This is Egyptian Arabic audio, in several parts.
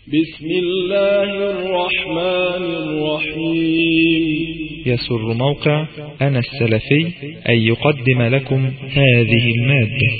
بسم الله الرحمن الرحيم يسر موقع أنا السلفي أن يقدم لكم هذه المادة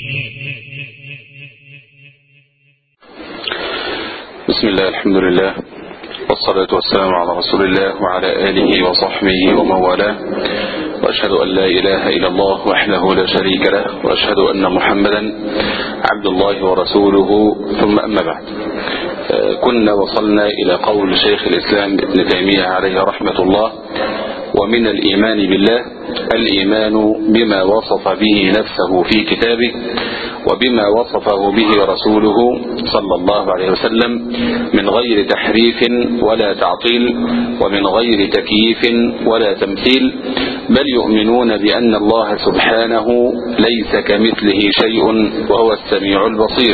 بسم الله الحمد لله والصلاة والسلام على رسول الله وعلى آله وصحبه ومن والاه وأشهد أن لا إله إلا الله وحده لا شريك له وأشهد أن محمدا عبد الله ورسوله ثم أما بعد كنا وصلنا إلى قول شيخ الإسلام ابن تيمية عليه رحمة الله ومن الإيمان بالله الإيمان بما وصف به نفسه في كتابه وبما وصفه به رسوله صلى الله عليه وسلم من غير تحريف ولا تعطيل ومن غير تكييف ولا تمثيل بل يؤمنون بأن الله سبحانه ليس كمثله شيء وهو السميع البصير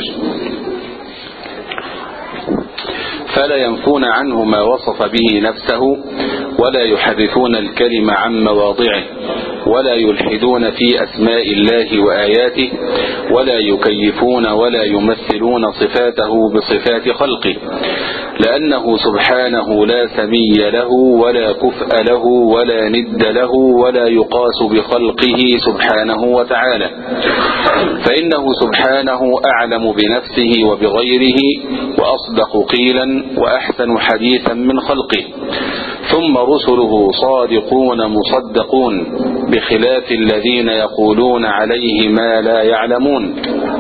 فلا ينفون عنه ما وصف به نفسه ولا يحرفون الكلم عن مواضعه ولا يلحدون في أسماء الله وآياته ولا يكيفون ولا يمثلون صفاته بصفات خلقه لأنه سبحانه لا سمي له ولا كفء له ولا ند له ولا يقاس بخلقه سبحانه وتعالى فإنه سبحانه أعلم بنفسه وبغيره وأصدق قيلا وأحسن حديثا من خلقه ثم رسله صادقون مصدقون بخلاف الذين يقولون عليه ما لا يعلمون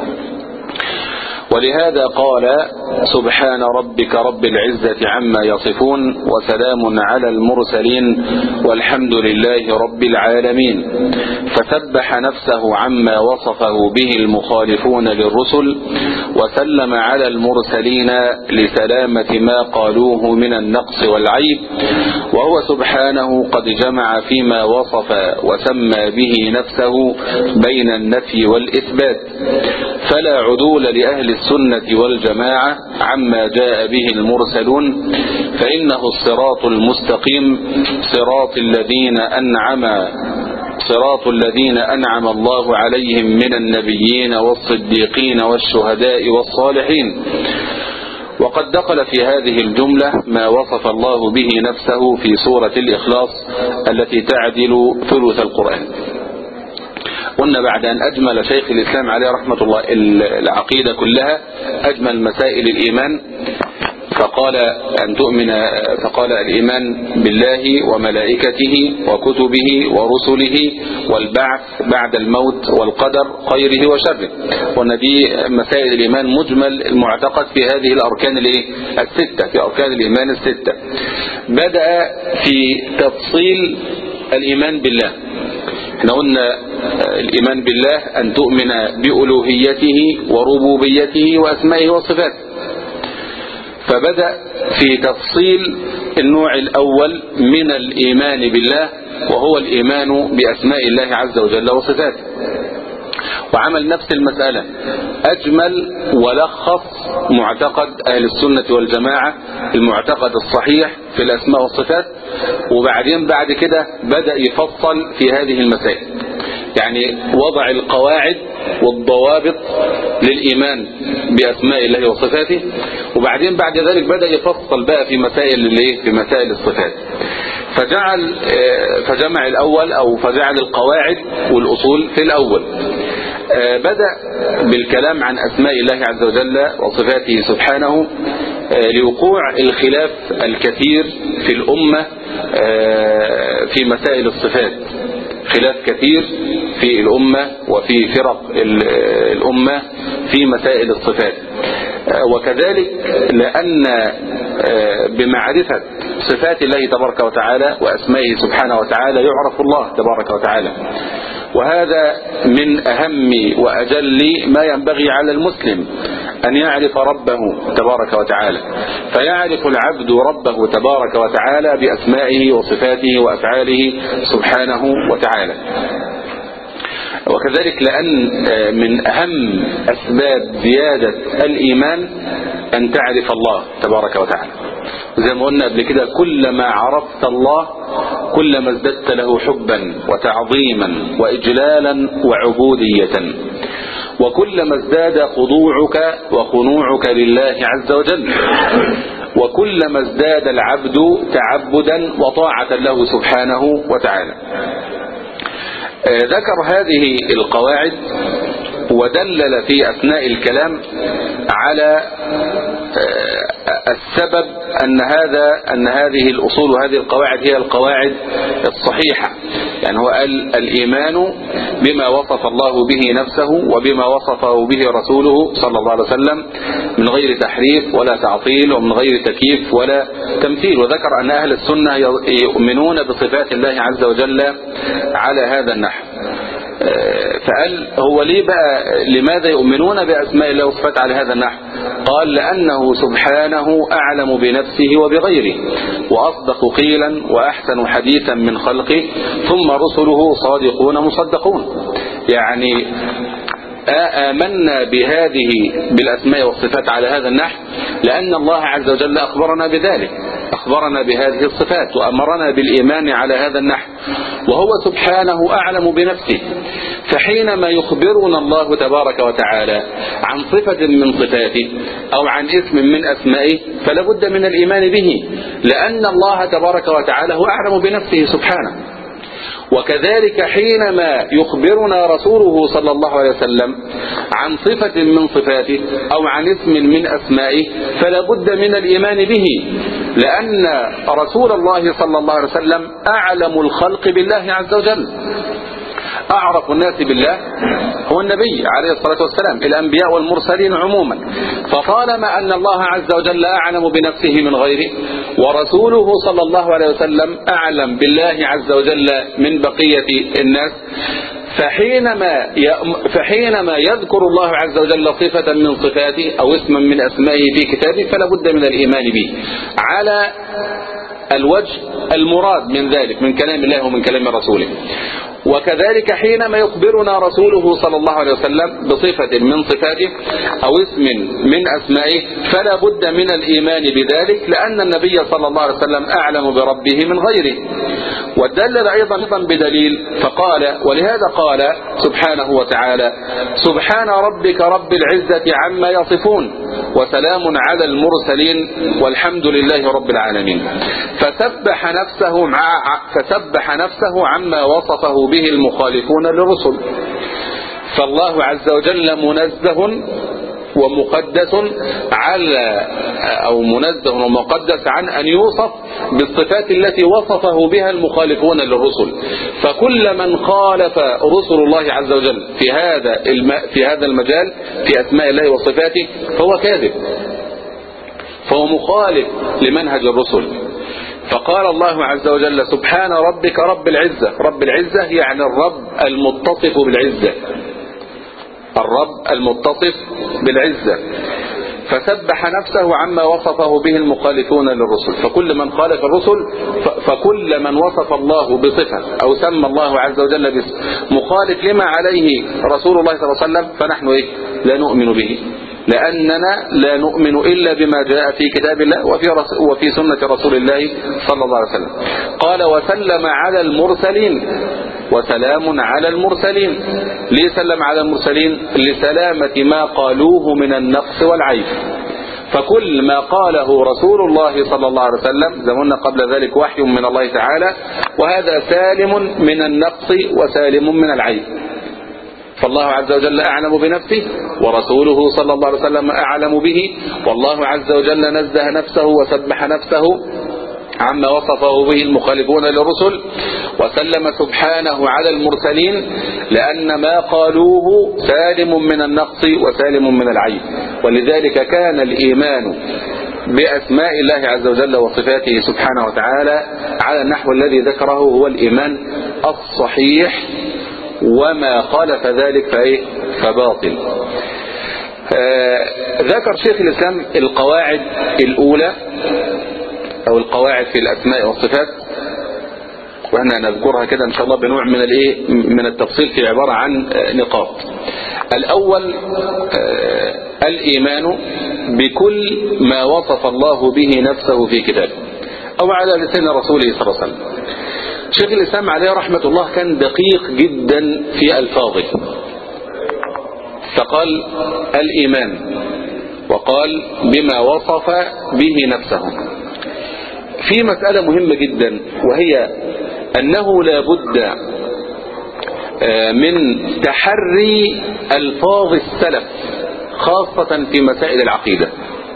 ولهذا قال سبحان ربك رب العزة عما يصفون وسلام على المرسلين والحمد لله رب العالمين فسبح نفسه عما وصفه به المخالفون للرسل وسلم على المرسلين لسلامة ما قالوه من النقص والعيب وهو سبحانه قد جمع فيما وصف وسمى به نفسه بين النفي والإثبات فلا عدول لأهل السنة والجماعة عما جاء به المرسلون فإنه الصراط المستقيم صراط الذين أنعم صراط الذين أنعم الله عليهم من النبيين والصديقين والشهداء والصالحين وقد دخل في هذه الجملة ما وصف الله به نفسه في سورة الإخلاص التي تعدل ثلث القرآن قلنا بعد أن أجمل شيخ الإسلام عليه رحمة الله العقيدة كلها أجمل مسائل الإيمان فقال أن تؤمن فقال الإيمان بالله وملائكته وكتبه ورسله والبعث بعد الموت والقدر خيره وشره قلنا دي مسائل الإيمان مجمل المعتقد في هذه الأركان الستة في أركان الإيمان الستة بدأ في تفصيل الإيمان بالله احنا قلنا الإيمان بالله أن تؤمن بألوهيته وربوبيته وأسمائه وصفاته فبدأ في تفصيل النوع الأول من الإيمان بالله وهو الإيمان بأسماء الله عز وجل وصفاته وعمل نفس المسألة أجمل ولخص معتقد أهل السنة والجماعة المعتقد الصحيح في الأسماء والصفات وبعدين بعد كده بدأ يفصل في هذه المسائل يعني وضع القواعد والضوابط للإيمان بأسماء الله وصفاته وبعدين بعد ذلك بدأ يفصل بقى في مسائل الايه في مسائل الصفات فجعل فجمع الأول أو فجعل القواعد والأصول في الأول بدأ بالكلام عن أسماء الله عز وجل وصفاته سبحانه لوقوع الخلاف الكثير في الأمة في مسائل الصفات خلاف كثير في الأمة وفي فرق الأمة في مسائل الصفات وكذلك لأن بمعرفة صفات الله تبارك وتعالى وأسمائه سبحانه وتعالى يعرف الله تبارك وتعالى وهذا من أهم وأجل ما ينبغي على المسلم أن يعرف ربه تبارك وتعالى فيعرف العبد ربه تبارك وتعالى بأسمائه وصفاته وأفعاله سبحانه وتعالى وكذلك لأن من أهم أسباب زيادة الإيمان أن تعرف الله تبارك وتعالى زي ما قلنا قبل كده كلما عرفت الله كلما ازددت له حبا وتعظيما وإجلالا وعبودية وكلما ازداد خضوعك وخنوعك لله عز وجل وكلما ازداد العبد تعبدا وطاعة له سبحانه وتعالى ذكر هذه القواعد ودلل في أثناء الكلام على السبب أن هذا أن هذه الأصول وهذه القواعد هي القواعد الصحيحة يعني هو قال الإيمان بما وصف الله به نفسه وبما وصفه به رسوله صلى الله عليه وسلم من غير تحريف ولا تعطيل ومن غير تكييف ولا تمثيل وذكر أن أهل السنة يؤمنون بصفات الله عز وجل على هذا النحو فقال هو ليه بقى لماذا يؤمنون بأسماء الله وصفات على هذا النحو قال لأنه سبحانه أعلم بنفسه وبغيره وأصدق قيلا وأحسن حديثا من خلقه ثم رسله صادقون مصدقون يعني آمنا بهذه بالأسماء والصفات على هذا النحو لأن الله عز وجل أخبرنا بذلك أخبرنا بهذه الصفات وأمرنا بالإيمان على هذا النحو وهو سبحانه أعلم بنفسه فحينما يخبرنا الله تبارك وتعالى عن صفة من صفاته أو عن اسم من أسمائه فلا بد من الإيمان به لأن الله تبارك وتعالى هو أعلم بنفسه سبحانه وكذلك حينما يخبرنا رسوله صلى الله عليه وسلم عن صفة من صفاته أو عن اسم من أسمائه فلا بد من الإيمان به لأن رسول الله صلى الله عليه وسلم أعلم الخلق بالله عز وجل أعرف الناس بالله هو النبي عليه الصلاة والسلام الأنبياء والمرسلين عموما فطالما أن الله عز وجل أعلم بنفسه من غيره ورسوله صلى الله عليه وسلم أعلم بالله عز وجل من بقية الناس فحينما فحينما يذكر الله عز وجل صفة من صفاته أو اسما من أسمائه في كتابه فلا بد من الإيمان به على الوجه المراد من ذلك من كلام الله ومن كلام رسوله وكذلك حينما يخبرنا رسوله صلى الله عليه وسلم بصفة من صفاته أو اسم من أسمائه فلا بد من الإيمان بذلك لأن النبي صلى الله عليه وسلم أعلم بربه من غيره ودلل أيضا بدليل فقال ولهذا قال سبحانه وتعالى سبحان ربك رب العزة عما يصفون وسلام على المرسلين والحمد لله رب العالمين فسبح نفسه مع فسبح نفسه عما وصفه به المخالفون للرسل فالله عز وجل منزه ومقدس على أو منزه ومقدس عن أن يوصف بالصفات التي وصفه بها المخالفون للرسل فكل من خالف رسل الله عز وجل في هذا في هذا المجال في أسماء الله وصفاته فهو كاذب فهو مخالف لمنهج الرسل فقال الله عز وجل سبحان ربك رب العزة رب العزة يعني الرب المتصف بالعزة الرب المتصف بالعزة فسبح نفسه عما وصفه به المخالفون للرسل فكل من خالف الرسل فكل من وصف الله بصفة أو سمى الله عز وجل باسم مخالف لما عليه رسول الله صلى الله عليه وسلم فنحن إيه؟ لا نؤمن به لأننا لا نؤمن إلا بما جاء في كتاب الله وفي, وفي سنة رسول الله صلى الله عليه وسلم قال وسلم على المرسلين وسلام على المرسلين ليه سلم على المرسلين لسلامة ما قالوه من النقص والعيب فكل ما قاله رسول الله صلى الله عليه وسلم زمنا قبل ذلك وحي من الله تعالى وهذا سالم من النقص وسالم من العيب فالله عز وجل أعلم بنفسه ورسوله صلى الله عليه وسلم أعلم به والله عز وجل نزه نفسه وسبح نفسه عما وصفه به المخالفون للرسل وسلم سبحانه على المرسلين لأن ما قالوه سالم من النقص وسالم من العيب ولذلك كان الإيمان بأسماء الله عز وجل وصفاته سبحانه وتعالى على النحو الذي ذكره هو الإيمان الصحيح وما خالف ذلك فايه فباطل آه ذكر شيخ الإسلام القواعد الأولى أو القواعد في الأسماء والصفات وأنا نذكرها كده إن شاء الله بنوع من الإيه من التفصيل في عبارة عن نقاط الأول آه الإيمان بكل ما وصف الله به نفسه في كتابه أو على لسان رسوله صلى الله عليه وسلم شيخ الإسلام عليه رحمة الله كان دقيق جدا في ألفاظه فقال الإيمان وقال بما وصف به نفسه في مسألة مهمة جدا وهي أنه لا بد من تحري ألفاظ السلف خاصة في مسائل العقيدة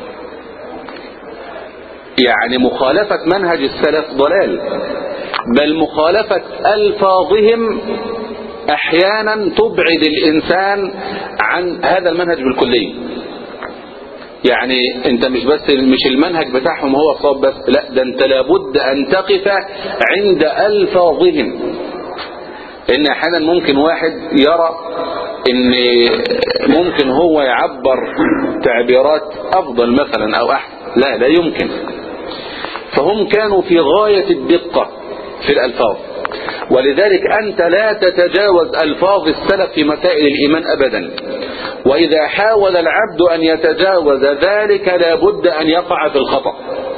يعني مخالفة منهج السلف ضلال بل مخالفة ألفاظهم أحيانا تبعد الإنسان عن هذا المنهج بالكلية يعني انت مش بس مش المنهج بتاعهم هو الصواب بس لا ده انت لابد ان تقف عند الفاظهم ان احيانا ممكن واحد يرى ان ممكن هو يعبر تعبيرات افضل مثلا او احسن لا لا يمكن فهم كانوا في غاية الدقة في الالفاظ ولذلك انت لا تتجاوز الفاظ السلف في مسائل الايمان ابدا واذا حاول العبد ان يتجاوز ذلك لابد ان يقع في الخطأ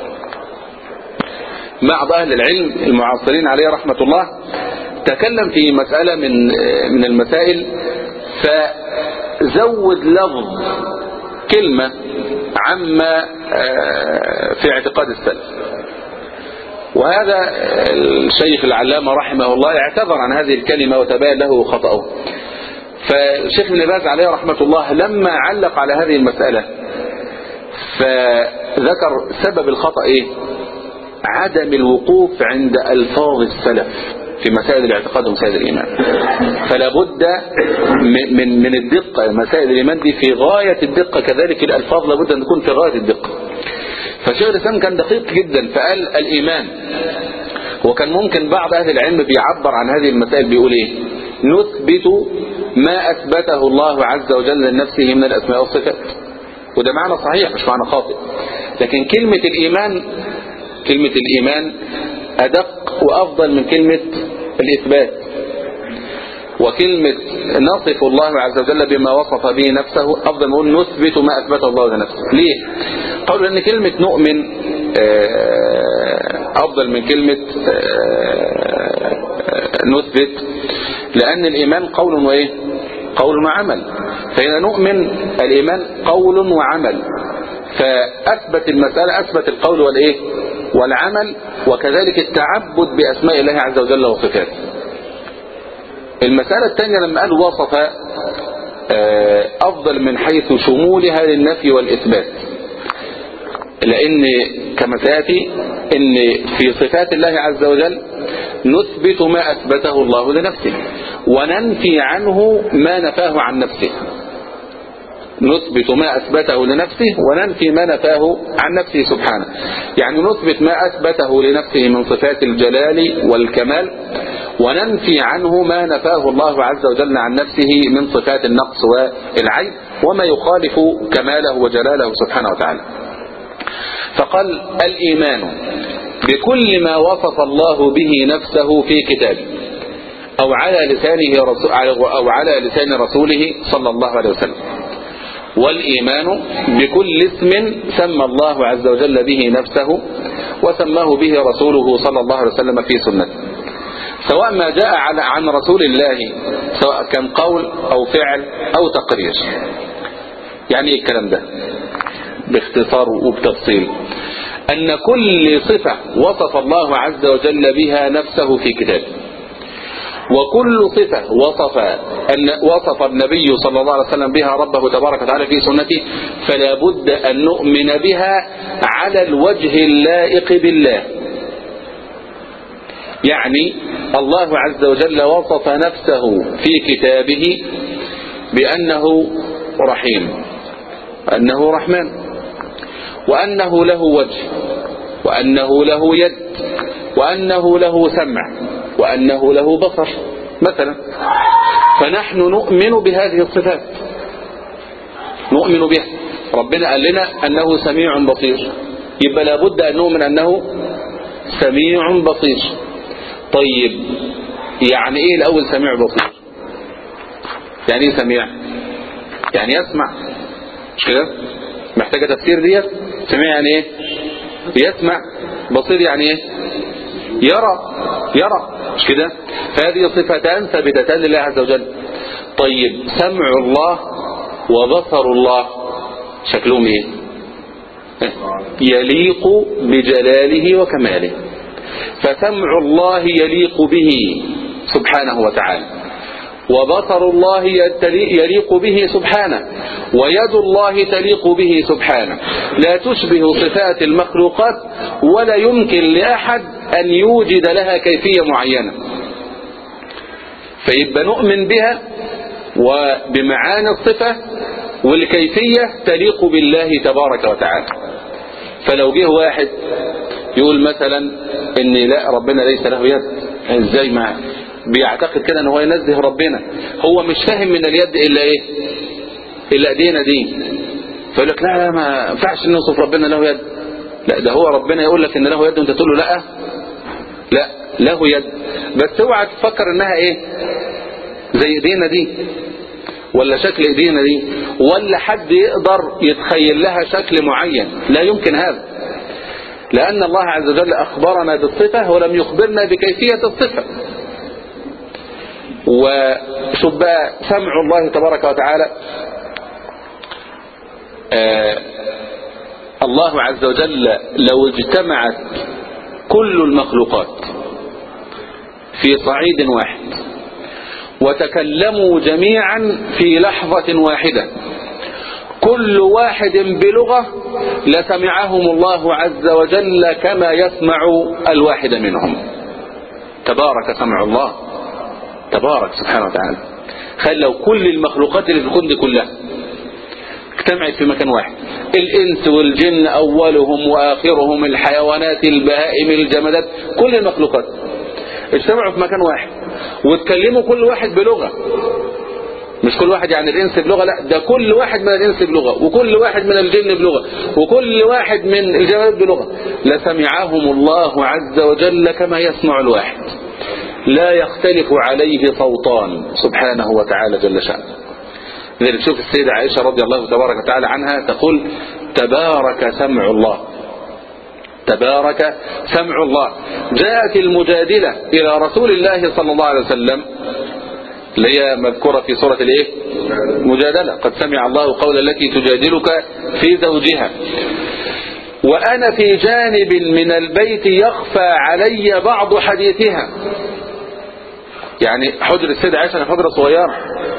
بعض اهل العلم المعاصرين عليه رحمة الله تكلم في مسألة من من المسائل فزود لفظ كلمة عما في اعتقاد السلف وهذا الشيخ العلامة رحمه الله اعتذر عن هذه الكلمة وتبين له خطأه فالشيخ ابن باز عليه رحمة الله لما علق على هذه المسألة فذكر سبب الخطأ ايه عدم الوقوف عند ألفاظ السلف في مسائل الاعتقاد ومسائل الإيمان فلا بد من من الدقة مسائل الإيمان دي في غاية الدقة كذلك الألفاظ لابد أن تكون في غاية الدقة فشيخ الإسلام كان دقيق جدا فقال الإيمان وكان ممكن بعض أهل العلم بيعبر عن هذه المسائل بيقول إيه نثبت ما أثبته الله عز وجل لنفسه من الأسماء والصفات وده معنى صحيح مش معنى خاطئ لكن كلمة الإيمان كلمة الإيمان أدق وأفضل من كلمة الإثبات وكلمة نصف الله عز وجل بما وصف به نفسه أفضل من نثبت ما أثبته الله لنفسه ليه؟ قالوا أن كلمة نؤمن أفضل من كلمة نثبت لأن الإيمان قول وإيه؟ قول وعمل فهنا نؤمن الإيمان قول وعمل فأثبت المسألة أثبت القول والإيه والعمل وكذلك التعبد بأسماء الله عز وجل وصفاته المسألة الثانية لما قال وصف أفضل من حيث شمولها للنفي والإثبات لأن كما سيأتي أن في صفات الله عز وجل نثبت ما أثبته الله لنفسه وننفي عنه ما نفاه عن نفسه نثبت ما أثبته لنفسه وننفي ما نفاه عن نفسه سبحانه يعني نثبت ما أثبته لنفسه من صفات الجلال والكمال وننفي عنه ما نفاه الله عز وجل عن نفسه من صفات النقص والعيب وما يخالف كماله وجلاله سبحانه وتعالى فقال الإيمان بكل ما وصف الله به نفسه في كتابه أو على لسانه رسول أو على لسان رسوله صلى الله عليه وسلم والإيمان بكل اسم سمى الله عز وجل به نفسه وسماه به رسوله صلى الله عليه وسلم في سنته سواء ما جاء عن رسول الله سواء كان قول أو فعل أو تقرير يعني ايه الكلام ده باختصار وبتفصيل أن كل صفة وصف الله عز وجل بها نفسه في كتابه وكل صفة وصف أن وصف النبي صلى الله عليه وسلم بها ربه تبارك وتعالى في سنته فلا بد أن نؤمن بها على الوجه اللائق بالله يعني الله عز وجل وصف نفسه في كتابه بأنه رحيم أنه رحمن وأنه له وجه وأنه له يد وأنه له سمع وأنه له بصر مثلا فنحن نؤمن بهذه الصفات نؤمن بها ربنا قال لنا أنه سميع بصير يبقى لابد أن نؤمن أنه سميع بصير طيب يعني ايه الاول سميع بصير يعني ايه سميع يعني يسمع مش كده محتاجه تفسير ديت سميع يعني ايه يسمع بصير يعني ايه يرى يرى مش كده فهذه صفتان ثابتتان لله عز وجل طيب سمع الله وبصر الله شكلهم ايه يليق بجلاله وكماله فسمع الله يليق به سبحانه وتعالى وبصر الله يليق به سبحانه ويد الله تليق به سبحانه لا تشبه صفات المخلوقات ولا يمكن لأحد أن يوجد لها كيفية معينة فيبقى نؤمن بها وبمعاني الصفة والكيفية تليق بالله تبارك وتعالى فلو جه واحد يقول مثلا ان لا ربنا ليس له يد ازاي ما بيعتقد كده ان هو ينزه ربنا هو مش فاهم من اليد الا ايه الا ايدينا دي فيقول لك لا لا ما ينفعش نوصف ربنا له يد لا ده هو ربنا يقول لك ان له يد وانت تقول له لا لا له يد بس اوعى تفكر انها ايه زي ايدينا دي ولا شكل ايدينا دي ولا حد يقدر يتخيل لها شكل معين لا يمكن هذا لأن الله عز وجل أخبرنا بالصفة ولم يخبرنا بكيفية الصفة وشوف بقى سمع الله تبارك وتعالى آه الله عز وجل لو اجتمعت كل المخلوقات في صعيد واحد وتكلموا جميعا في لحظة واحدة كل واحد بلغة لسمعهم الله عز وجل كما يسمع الواحد منهم تبارك سمع الله تبارك سبحانه وتعالى خل لو كل المخلوقات اللي في الكون دي كلها اجتمعت في مكان واحد الانس والجن اولهم واخرهم الحيوانات البهائم الجمادات كل المخلوقات اجتمعوا في مكان واحد واتكلموا كل واحد بلغة مش كل واحد يعني الانس بلغة لا ده كل واحد من الانس بلغة وكل واحد من الجن بلغة وكل واحد من الجمادات بلغة لسمعهم الله عز وجل كما يسمع الواحد لا يختلف عليه صوتان سبحانه وتعالى جل شأنه لذلك شوف السيدة عائشة رضي الله تبارك وتعالى عنها تقول تبارك سمع الله تبارك سمع الله جاءت المجادلة إلى رسول الله صلى الله عليه وسلم اللي هي مذكورة في سورة الايه مجادلة قد سمع الله قول التي تجادلك في زوجها وأنا في جانب من البيت يخفى علي بعض حديثها يعني حجر السيدة عائشة حجرة صغيرة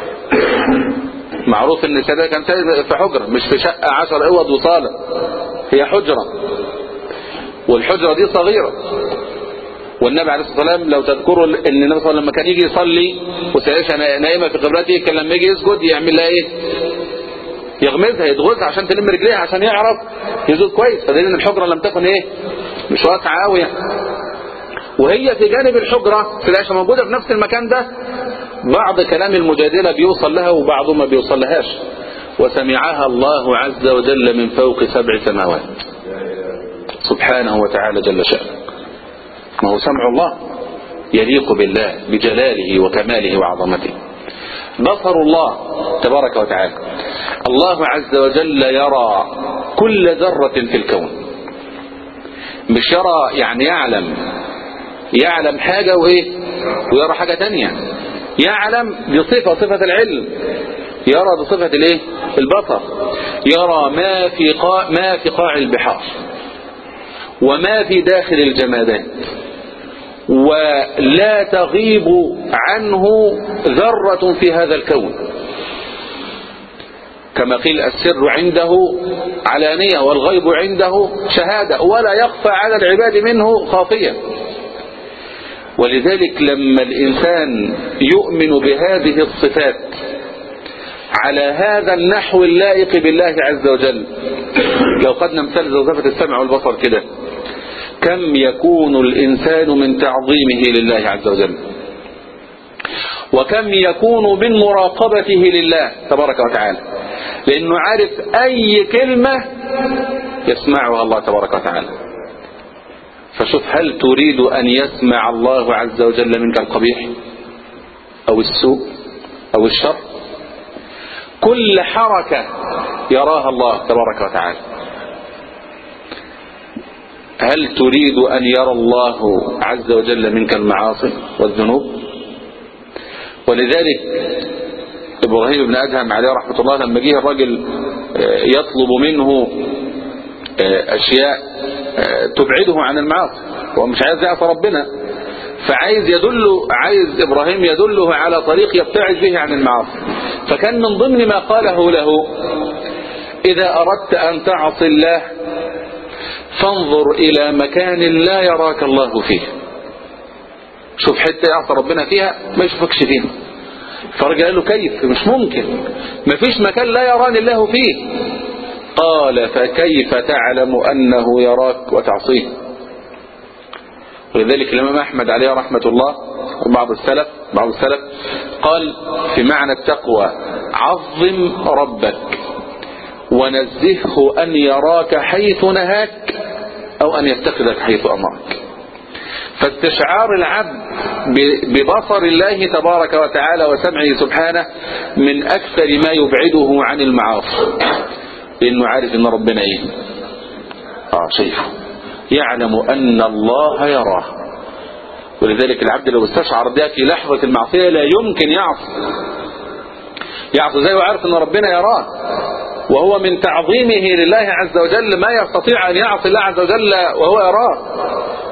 معروف ان السيدة كان في حجرة مش في شقة عشر اوض وصالة هي حجرة والحجرة دي صغيرة والنبي عليه الصلاة والسلام لو تذكروا ان النبي صلى الله عليه وسلم لما كان يجي يصلي وسيعيشها نائمة في قبلته كان لما يجي يسجد يعمل لها ايه يغمزها يضغطها عشان تلم رجليها عشان يعرف يسجد كويس فدليل ان الحجرة لم تكن ايه مش واسعة قوي يعني. وهي في جانب الحجرة في العيشة موجودة في نفس المكان ده بعض كلام المجادلة بيوصل لها وبعضه ما بيوصل لهاش وسمعها الله عز وجل من فوق سبع سماوات سبحانه وتعالى جل شأنه ما هو سمع الله يليق بالله بجلاله وكماله وعظمته بصر الله تبارك وتعالى الله عز وجل يرى كل ذرة في الكون مش يرى يعني يعلم يعلم حاجة وإيه ويرى حاجة تانية يعلم بصفة صفة العلم يرى بصفة الايه البصر يرى ما في قاع ما في قاع البحار وما في داخل الجمادات ولا تغيب عنه ذرة في هذا الكون كما قيل السر عنده علانية والغيب عنده شهادة ولا يخفى على العباد منه خافية ولذلك لما الإنسان يؤمن بهذه الصفات على هذا النحو اللائق بالله عز وجل لو خدنا مثال زي صفة السمع والبصر كده كم يكون الإنسان من تعظيمه لله عز وجل وكم يكون من مراقبته لله تبارك وتعالى لأنه عارف أي كلمة يسمعها الله تبارك وتعالى فشوف هل تريد أن يسمع الله عز وجل منك القبيح أو السوء أو الشر كل حركة يراها الله تبارك وتعالى هل تريد أن يرى الله عز وجل منك المعاصي والذنوب ولذلك إبراهيم بن أدهم عليه رحمة الله لما جه الراجل يطلب منه أشياء تبعده عن المعاصي هو مش عايز يعصى ربنا فعايز يدله عايز إبراهيم يدله على طريق يبتعد به عن المعاصي فكان من ضمن ما قاله له إذا أردت أن تعصي الله فانظر إلى مكان لا يراك الله فيه شوف حتة يعصى ربنا فيها ما يشوفكش فيها فرجع قال له كيف مش ممكن ما فيش مكان لا يراني الله فيه قال فكيف تعلم أنه يراك وتعصيه ولذلك الإمام أحمد عليه رحمة الله وبعض السلف بعض السلف قال في معنى التقوى عظم ربك ونزهه أن يراك حيث نهاك أو أن يتخذك حيث أمرك فاستشعار العبد ببصر الله تبارك وتعالى وسمعه سبحانه من أكثر ما يبعده عن المعاصي لأنه عارف أن ربنا إيه آه شايفه يعلم أن الله يراه ولذلك العبد لو استشعر ده في لحظة المعصية لا يمكن يعصي يعصي زي وعارف أن ربنا يراه وهو من تعظيمه لله عز وجل ما يستطيع أن يعصي الله عز وجل وهو يراه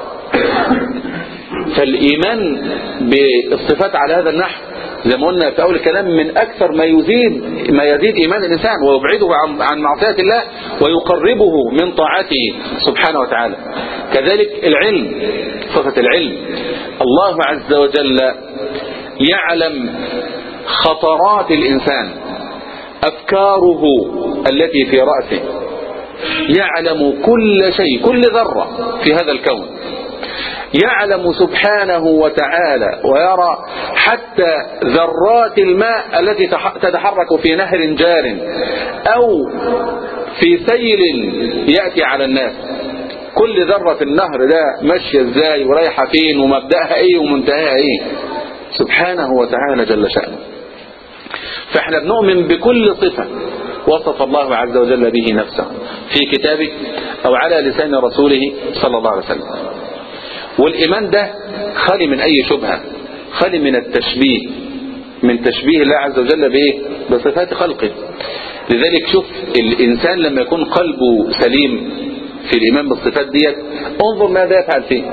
فالإيمان بالصفات على هذا النحو زي ما قلنا في أول الكلام من أكثر ما يزيد ما يزيد إيمان الإنسان ويبعده عن, عن معصية الله ويقربه من طاعته سبحانه وتعالى كذلك العلم صفة العلم الله عز وجل يعلم خطرات الإنسان أفكاره التي في رأسه يعلم كل شيء كل ذرة في هذا الكون يعلم سبحانه وتعالى ويرى حتى ذرات الماء التي تتحرك في نهر جار أو في سيل يأتي على الناس كل ذرة في النهر ده ماشية ازاي ورايحة فين ومبدأها ايه ومنتهاها ايه سبحانه وتعالى جل شأنه فاحنا بنؤمن بكل صفة وصف الله عز وجل به نفسه في كتابه أو على لسان رسوله صلى الله عليه وسلم والإيمان ده خالي من أي شبهة خالي من التشبيه من تشبيه الله عز وجل بإيه بصفات خلقه لذلك شوف الإنسان لما يكون قلبه سليم في الإيمان بالصفات ديت انظر ماذا يفعل فيه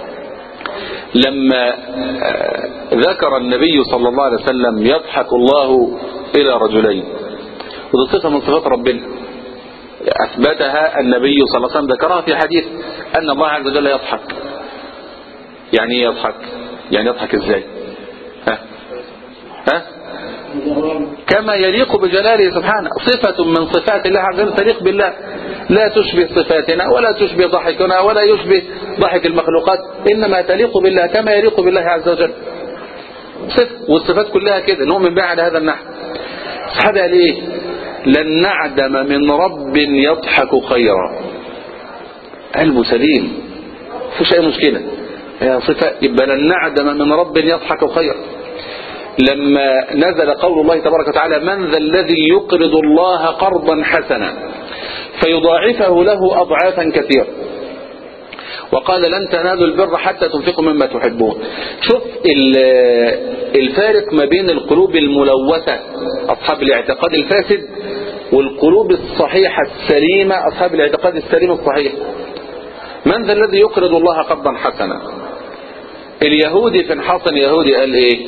لما ذكر النبي صلى الله عليه وسلم يضحك الله إلى رجلين ودي صفة من صفات ربنا أثبتها النبي صلى الله عليه وسلم ذكرها في حديث أن الله عز وجل يضحك يعني ايه يضحك يعني يضحك ازاي ها ها كما يليق بجلاله سبحانه صفة من صفات الله عز وجل تليق بالله لا تشبه صفاتنا ولا تشبه ضحكنا ولا يشبه ضحك المخلوقات إنما تليق بالله كما يليق بالله عز وجل صفة والصفات كلها كده نؤمن بها على هذا النحو صحابي قال ايه لن نعدم من رب يضحك خيرا قلبه سليم فيش اي مشكله هي صفة يبقى لن نعدم من رب يضحك خيرا لما نزل قول الله تبارك وتعالى من ذا الذي يقرض الله قرضا حسنا فيضاعفه له أضعافا كثيرة وقال لن تنالوا البر حتى تنفقوا مما تحبون شوف الفارق ما بين القلوب الملوثة أصحاب الاعتقاد الفاسد والقلوب الصحيحة السليمة أصحاب الاعتقاد السليم الصحيح من ذا الذي يقرض الله قرضا حسنا اليهودي في انحصن يهودي قال ايه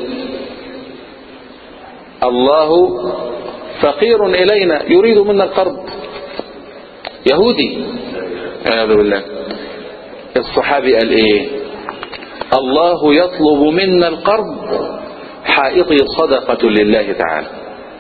الله فقير إلينا يريد منا القرض يهودي أعوذ بالله الصحابي قال ايه الله يطلب منا القرض حائطي صدقة لله تعالى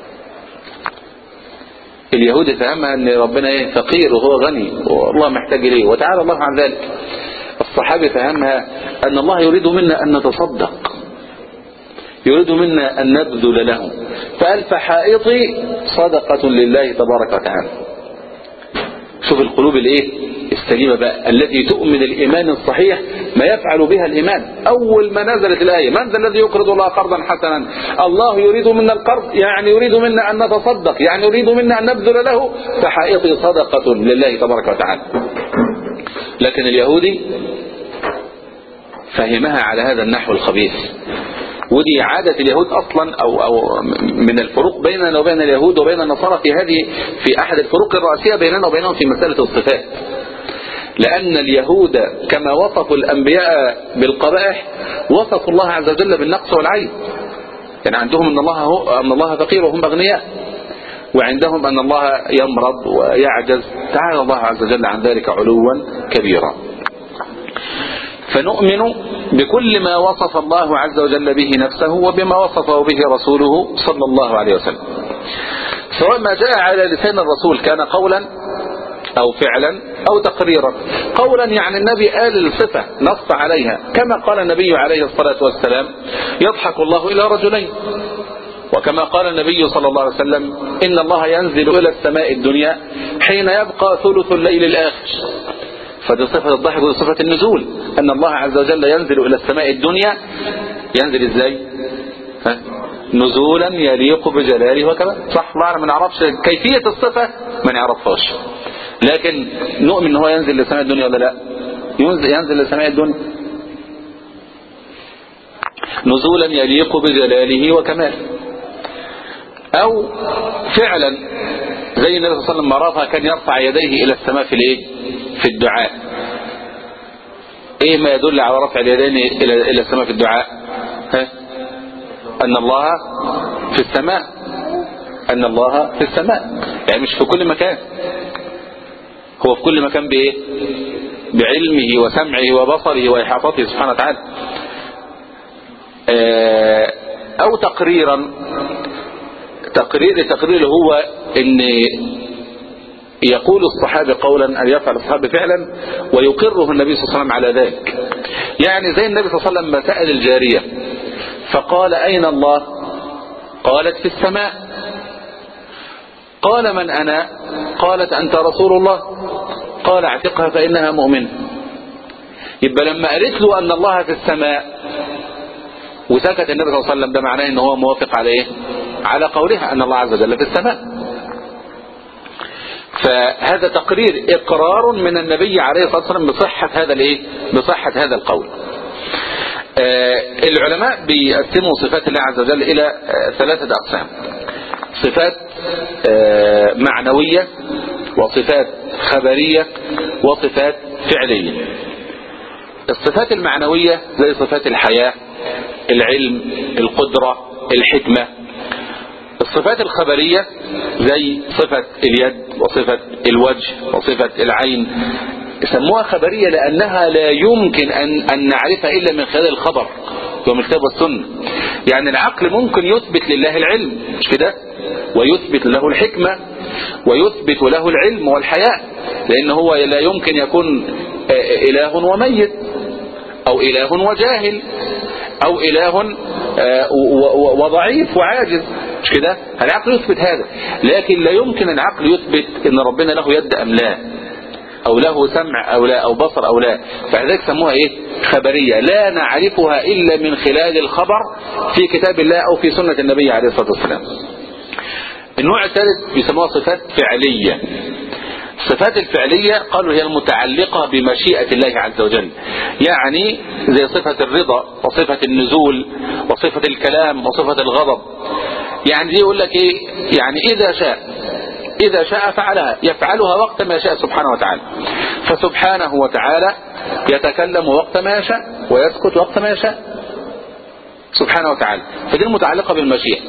اليهودي فهمها ان ربنا ايه فقير وهو غني والله محتاج اليه وتعالى الله عن ذلك الصحابي فهمها ان الله يريد منا ان نتصدق يريد منا ان نبذل له فقال فحائطي صدقة لله تبارك وتعالى شوف القلوب الايه السليمة بقى التي تؤمن الإيمان الصحيح ما يفعل بها الإيمان أول ما نزلت الآية من ذا الذي يقرض الله قرضا حسنا الله يريد منا القرض يعني يريد منا أن نتصدق يعني يريد منا أن نبذل له فحائطي صدقة لله تبارك وتعالى لكن اليهودي فهمها على هذا النحو الخبيث ودي عادة اليهود أصلا أو, أو من الفروق بيننا وبين اليهود وبين النصارى في هذه في أحد الفروق الرئيسية بيننا وبينهم في مسألة الصفات لأن اليهود كما وصفوا الأنبياء بالقبائح وصفوا الله عز وجل بالنقص والعيب يعني عندهم أن الله, هو أن الله فقير وهم أغنياء وعندهم أن الله يمرض ويعجز تعالى الله عز وجل عن ذلك علوا كبيرا فنؤمن بكل ما وصف الله عز وجل به نفسه وبما وصفه به رسوله صلى الله عليه وسلم سواء ما جاء على لسان الرسول كان قولا أو فعلا أو تقريرا قولا يعني النبي قال الصفة نص عليها كما قال النبي عليه الصلاة والسلام يضحك الله إلى رجلين وكما قال النبي صلى الله عليه وسلم إن الله ينزل إلى السماء الدنيا حين يبقى ثلث الليل الآخر فدي صفة الضحك ودي صفة النزول أن الله عز وجل ينزل إلى السماء الدنيا ينزل إزاي ها؟ نزولا يليق بجلاله وكذا صح ما ما نعرفش كيفية الصفة ما نعرفهاش لكن نؤمن ان هو ينزل لسماء الدنيا ولا لا ينزل, ينزل لسماء الدنيا نزولا يليق بجلاله وكماله او فعلا زي النبي صلى الله عليه وسلم مراتها كان يرفع يديه الى السماء في الايه في الدعاء ايه ما يدل على رفع اليدين الى الى السماء في الدعاء ها ان الله في السماء ان الله في السماء يعني مش في كل مكان هو في كل مكان بايه بعلمه وسمعه وبصره واحاطته سبحانه وتعالى او تقريرا تقرير التقرير هو ان يقول الصحابي قولا أن يفعل الصحابي فعلا ويقره النبي صلى الله عليه وسلم على ذلك يعني زي النبي صلى الله عليه وسلم لما سأل الجارية فقال أين الله قالت في السماء قال من أنا قالت أنت رسول الله قال اعتقها فإنها مؤمنة يبقى لما قالت له أن الله في السماء وسكت النبي صلى الله عليه وسلم ده معناه ان هو موافق على ايه على قولها ان الله عز وجل في السماء فهذا تقرير اقرار من النبي عليه الصلاة والسلام بصحة هذا الايه بصحة هذا القول آه العلماء بيقسموا صفات الله عز وجل الى آه ثلاثة اقسام صفات آه معنوية وصفات خبرية وصفات فعلية الصفات المعنوية زي صفات الحياة العلم القدرة الحكمة الصفات الخبرية زي صفة اليد وصفة الوجه وصفة العين يسموها خبرية لأنها لا يمكن أن, أن نعرفها إلا من خلال الخبر يوم الكتاب والسنة يعني العقل ممكن يثبت لله العلم مش كده ويثبت له الحكمة ويثبت له العلم والحياء لأن هو لا يمكن يكون إله وميت أو إله وجاهل أو إله وضعيف وعاجز مش كده العقل يثبت هذا لكن لا يمكن العقل يثبت ان ربنا له يد ام لا او له سمع او لا او بصر او لا فلذلك سموها ايه خبرية لا نعرفها الا من خلال الخبر في كتاب الله او في سنة النبي عليه الصلاة والسلام النوع الثالث بيسموها صفات فعلية الصفات الفعلية قالوا هي المتعلقة بمشيئة الله عز وجل يعني زي صفة الرضا وصفة النزول وصفة الكلام وصفة الغضب يعني دي يقول لك ايه يعني اذا شاء اذا شاء فعلها يفعلها وقت ما يشاء سبحانه وتعالى فسبحانه وتعالى يتكلم وقت ما يشاء ويسكت وقت ما يشاء سبحانه وتعالى فدي المتعلقة بالمشيئة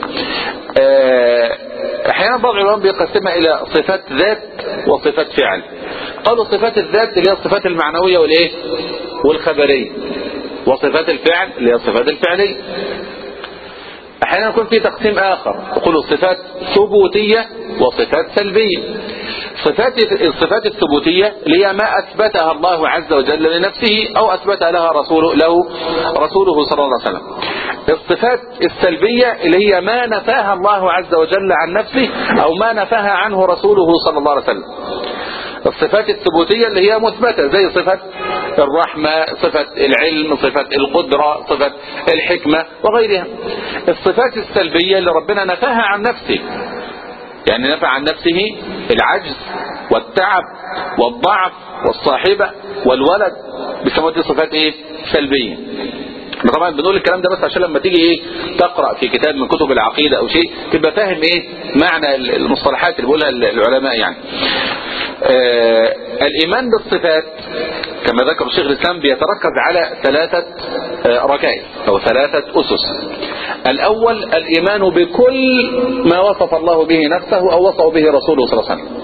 احيانا بعض العلماء بيقسمها الى صفات ذات وصفات فعل قالوا صفات الذات اللي هي الصفات المعنوية والايه والخبرية وصفات الفعل اللي هي الصفات الفعلية احيانا يكون في تقسيم اخر يقولوا صفات ثبوتية وصفات سلبية صفات الصفات الثبوتية اللي هي ما اثبتها الله عز وجل لنفسه او اثبتها لها رسوله له رسوله صلى الله عليه وسلم الصفات السلبية اللي هي ما نفاها الله عز وجل عن نفسه او ما نفاها عنه رسوله صلى الله عليه وسلم الصفات الثبوتية اللي هي مثبتة زي صفة الرحمة صفة العلم صفة القدرة صفة الحكمة وغيرها الصفات السلبية اللي ربنا نفاها عن نفسه يعني نفى عن نفسه العجز والتعب والضعف والصاحبة والولد بيسموها دي صفات ايه سلبية احنا طبعا بنقول الكلام ده بس عشان لما تيجي ايه تقرا في كتاب من كتب العقيده او شيء تبقى فاهم ايه معنى المصطلحات اللي بيقولها العلماء يعني آه الايمان بالصفات كما ذكر الشيخ الاسلام بيتركز على ثلاثه آه ركائز او ثلاثه اسس الاول الايمان بكل ما وصف الله به نفسه او وصف به رسوله صلى الله عليه وسلم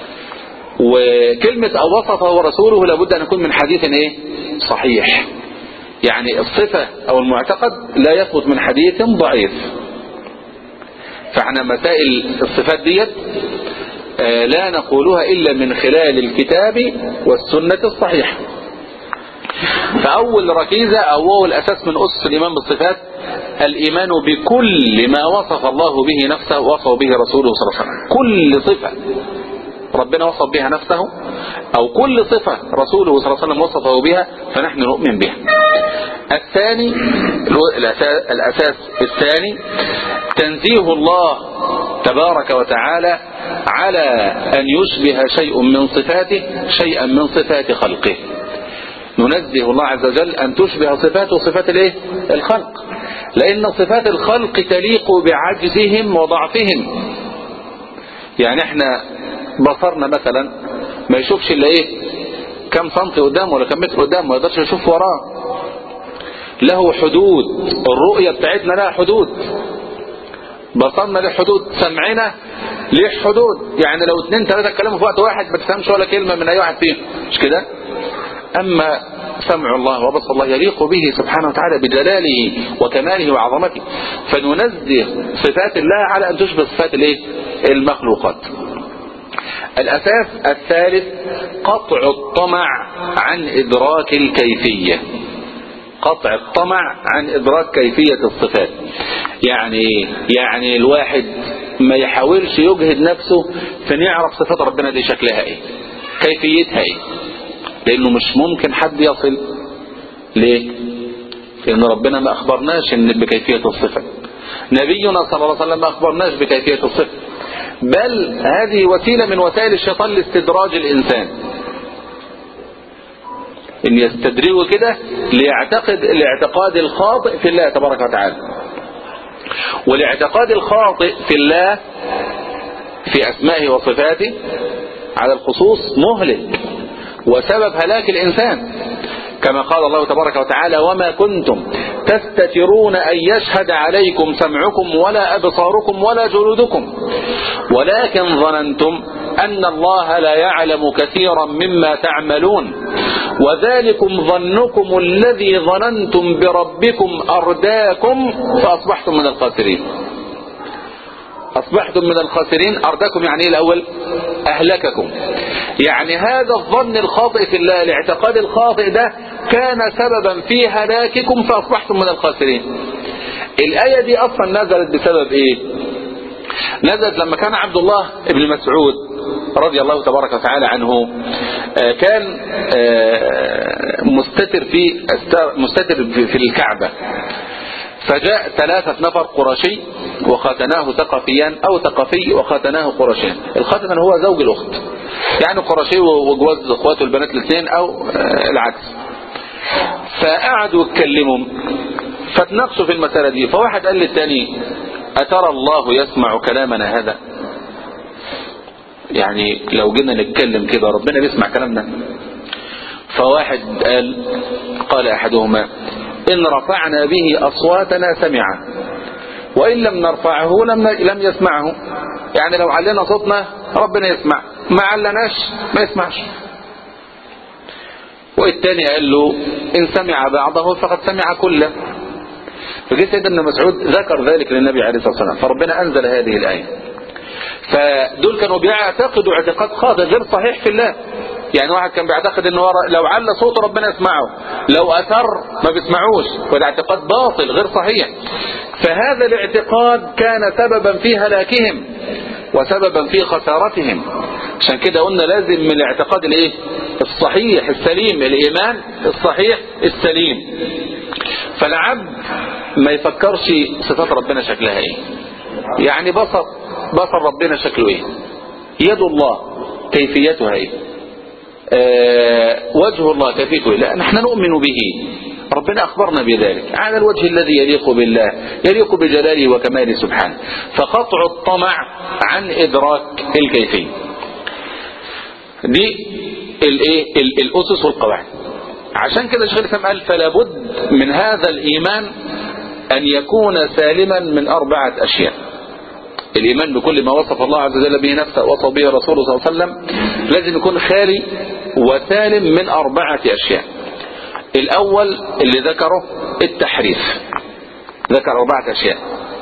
وكلمه او وصفه رسوله لابد ان يكون من حديث ايه صحيح يعني الصفة او المعتقد لا يثبت من حديث ضعيف فاحنا مسائل الصفات ديت آه لا نقولها الا من خلال الكتاب والسنة الصحيحة فاول ركيزة او اول اساس من اسس الايمان بالصفات الايمان بكل ما وصف الله به نفسه ووصف به رسوله صلى الله عليه وسلم كل صفة ربنا وصف بها نفسه او كل صفة رسوله صلى الله عليه وسلم وصفه بها فنحن نؤمن بها الثاني الاساس الثاني تنزيه الله تبارك وتعالى على ان يشبه شيء من صفاته شيئا من صفات خلقه ننزه الله عز وجل ان تشبه صفاته صفات الايه الخلق لان صفات الخلق تليق بعجزهم وضعفهم يعني احنا بصرنا مثلا ما يشوفش الا ايه كم سنتي قدامه ولا كم متر قدامه ما يقدرش يشوف وراه له حدود الرؤية بتاعتنا لها حدود بصرنا له حدود سمعنا ليه حدود يعني لو اتنين تلاتة اتكلموا في وقت واحد ما تفهمش ولا كلمة من اي واحد فيهم مش كده اما سمع الله وبصر الله يليق به سبحانه وتعالى بجلاله وكماله وعظمته فننزه صفات الله على ان تشبه صفات الايه المخلوقات الاساس الثالث قطع الطمع عن ادراك الكيفية قطع الطمع عن ادراك كيفية الصفات يعني يعني الواحد ما يحاولش يجهد نفسه في ان يعرف صفات ربنا دي شكلها ايه كيفيتها ايه لانه مش ممكن حد يصل ليه لان ربنا ما اخبرناش ان بكيفية الصفة نبينا صلى الله عليه وسلم ما اخبرناش بكيفية الصفة بل هذه وسيلة من وسائل الشيطان لاستدراج الانسان ان يستدرجه كده ليعتقد الاعتقاد الخاطئ في الله تبارك وتعالى والاعتقاد الخاطئ في الله في اسمائه وصفاته على الخصوص مهلك وسبب هلاك الانسان كما قال الله تبارك وتعالى وما كنتم تستترون ان يشهد عليكم سمعكم ولا ابصاركم ولا جلودكم ولكن ظننتم ان الله لا يعلم كثيرا مما تعملون وذلكم ظنكم الذي ظننتم بربكم ارداكم فاصبحتم من الخاسرين اصبحتم من الخاسرين ارداكم يعني ايه الاول اهلككم يعني هذا الظن الخاطئ في الله الاعتقاد الخاطئ ده كان سببا في هلاككم فاصبحتم من الخاسرين الايه دي اصلا نزلت بسبب ايه نزلت لما كان عبد الله ابن مسعود رضي الله تبارك وتعالى عنه كان مستتر في مستتر في الكعبة فجاء ثلاثة نفر قرشي وختناه ثقفيا او ثقفي وختناه قرشيا الختن هو زوج الاخت يعني قرشي وجواز اخواته البنات الاثنين او العكس فقعدوا يتكلموا فتناقشوا في المسألة دي فواحد قال للثاني أترى الله يسمع كلامنا هذا يعني لو جينا نتكلم كده ربنا بيسمع كلامنا فواحد قال قال أحدهما إن رفعنا به أصواتنا سمع وإن لم نرفعه لم, لم يسمعه يعني لو علينا صوتنا ربنا يسمع ما علناش ما يسمعش والتاني قال له إن سمع بعضه فقد سمع كله فجاء سيدنا مسعود ذكر ذلك للنبي عليه الصلاة والسلام فربنا أنزل هذه الآية فدول كانوا بيعتقدوا اعتقاد خاطئ غير صحيح في الله يعني واحد كان بيعتقد ان لو على صوت ربنا يسمعه لو اثر ما بيسمعوش وده اعتقاد باطل غير صحيح فهذا الاعتقاد كان سببا في هلاكهم وسببا في خسارتهم عشان كده قلنا لازم من الاعتقاد الايه الصحيح السليم الايمان الصحيح السليم فالعبد ما يفكرش صفات ربنا شكلها ايه يعني بصر بصر ربنا شكله ايه يد الله كيفيتها ايه آه وجه الله كيفيته ايه لا نحن نؤمن به ربنا أخبرنا بذلك على الوجه الذي يليق بالله يليق بجلاله وكماله سبحانه فقطع الطمع عن إدراك الكيفية دي الايه الأسس والقواعد عشان كده شيخ الإسلام قال فلا بد من هذا الإيمان أن يكون سالما من أربعة أشياء الإيمان بكل ما وصف الله عز وجل به نفسه وصف به رسوله صلى الله عليه وسلم لازم يكون خالي وسالم من أربعة أشياء الأول اللي ذكره التحريف ذكر أربعة أشياء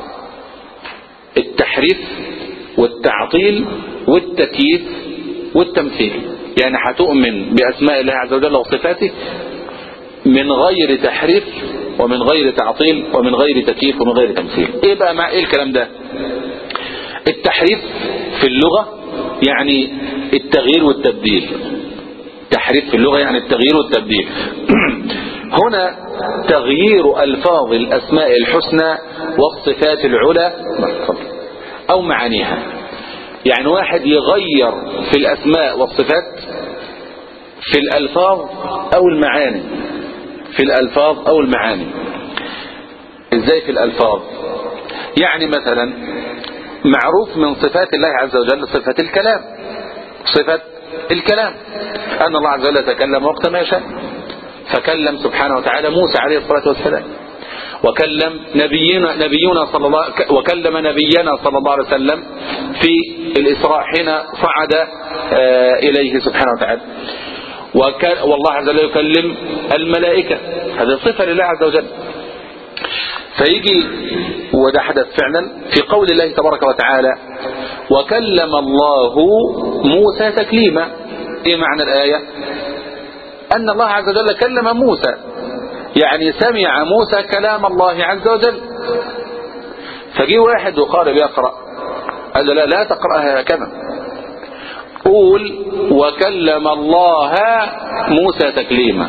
التحريف والتعطيل والتكييف والتمثيل يعني هتؤمن بأسماء الله عز وجل وصفاته من غير تحريف ومن غير تعطيل ومن غير تكييف ومن غير تمثيل ايه بقى مع ايه الكلام ده التحريف في اللغة يعني التغيير والتبديل تحريف في اللغة يعني التغيير والتبديل هنا تغيير ألفاظ الأسماء الحسنى والصفات العلى أو معانيها يعني واحد يغير في الأسماء والصفات في الألفاظ أو المعاني في الألفاظ أو المعاني إزاي في الألفاظ يعني مثلا معروف من صفات الله عز وجل صفة الكلام صفة الكلام أن الله عز وجل تكلم وقت ما يشاء فكلم سبحانه وتعالى موسى عليه الصلاة والسلام وكلم نبينا نبينا صلى الله وكلم نبينا صلى الله عليه وسلم في الإسراء حين صعد إليه سبحانه وتعالى والله عز وجل يكلم الملائكة هذا صفة لله عز وجل فيجي وده حدث فعلا في قول الله تبارك وتعالى وكلم الله موسى تكليما ايه معنى الآية أن الله عز وجل كلم موسى يعني سمع موسى كلام الله عز وجل فجي واحد وقال بيقرأ قال له لا لا تقرأها هكذا قول وكلم الله موسى تكليما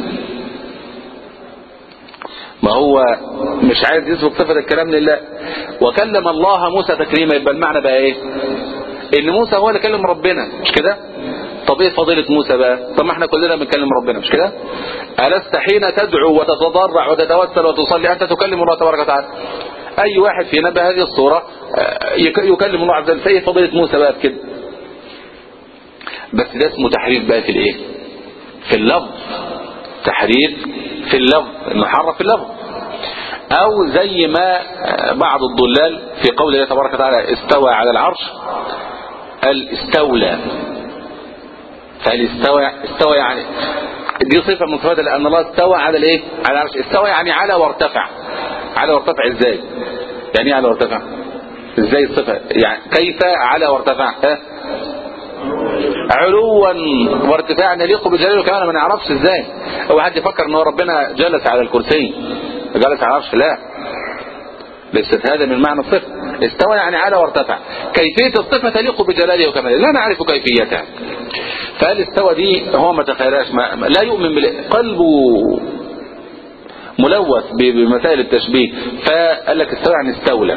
ما هو مش عايز يثبت صفة الكلام لله وكلم الله موسى تكليما يبقى المعنى بقى ايه ان موسى هو اللي كلم ربنا مش كده طب ايه فضيلة موسى بقى طب ما احنا كلنا بنكلم ربنا مش كده ألست حين تدعو وتتضرع وتتوسل وتصلي أنت تكلم الله تبارك وتعالى أي واحد فينا بهذه الصورة يكلم الله عز وجل فايه فضيلة موسى بقى كده بس ده اسمه تحريف بقى في الايه في اللفظ تحريف في اللفظ انه حرف في اللفظ او زي ما بعض الضلال في قول الله تبارك وتعالى استوى على العرش قال استولى فقال استوى استوى يعني دي صفة من صفات لأن الله استوى على الايه على العرش استوى يعني على وارتفع على وارتفع ازاي يعني ايه على وارتفع ازاي الصفة يعني كيف على وارتفع ها علوا وارتفاعا يليق بجلاله كمان ما نعرفش ازاي هو حد يفكر ان هو ربنا جلس على الكرسي جلس على العرش لا ليست هذا من معنى الصفة استوى يعني على وارتفع كيفية الصفة تليق بجلاله وكماله لا نعرف كيفيتها فقال استوى دي هو ما تخيلهاش ما لا يؤمن بال... قلبه ملوث بمسائل التشبيه فقال لك استوى يعني استولى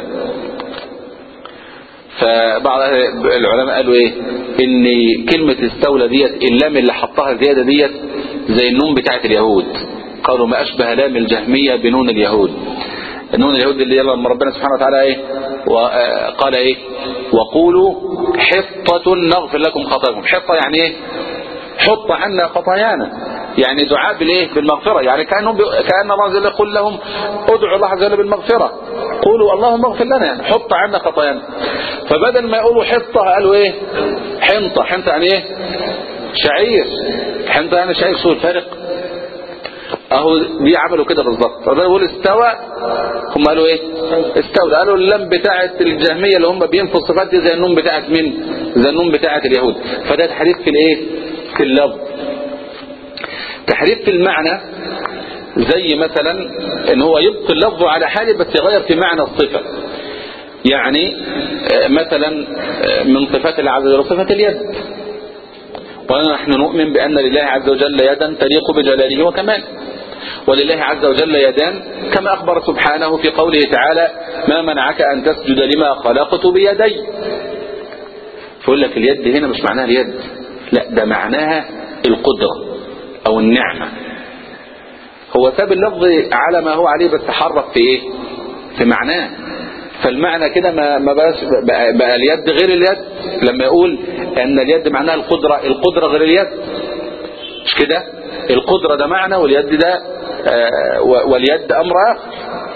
فبعض العلماء قالوا ايه ان كلمة استولى ديت اللام اللي حطها زيادة ديت زي النون بتاعت اليهود قالوا ما اشبه لام الجهمية بنون اليهود النون اليهود اللي يلا لما ربنا سبحانه وتعالى ايه وقال ايه وقولوا حطة نغفر لكم خطاياكم حطة يعني ايه حط عنا خطايانا يعني دعاء بالايه بالمغفرة يعني كأنهم ب... كأن الله عز وجل يقول لهم ادعوا الله عز وجل بالمغفرة قولوا اللهم اغفر لنا يعني حط عنا خطايانا فبدل ما يقولوا حطة قالوا ايه حنطة حنطة يعني ايه شعير حنطة يعني شعير شو الفارق اهو دي عملوا كده بالظبط ربنا يقول استوى هم قالوا ايه استولى قالوا اللام بتاعه الجهميه اللي هم بينفوا الصفات دي زي النون بتاعه مين زي النون بتاعه اليهود فده تحريف في الايه في اللفظ تحريف في المعنى زي مثلا ان هو يبقي اللفظ على حاله بس يغير في معنى الصفه يعني مثلا من صفات الله عز وجل صفه اليد ونحن نؤمن بأن لله عز وجل يدا تليق بجلاله وكماله ولله عز وجل يدان كما أخبر سبحانه في قوله تعالى ما منعك أن تسجد لما خلقت بيدي فيقول لك اليد هنا مش معناها اليد لا ده معناها القدرة أو النعمة هو ساب اللفظ على ما هو عليه بس حرف في ايه في معناه فالمعنى كده ما ما بقاش بقى, بقى اليد غير اليد لما يقول ان اليد معناها القدرة القدرة غير اليد مش كده القدرة ده معنى واليد ده آه واليد امر اخر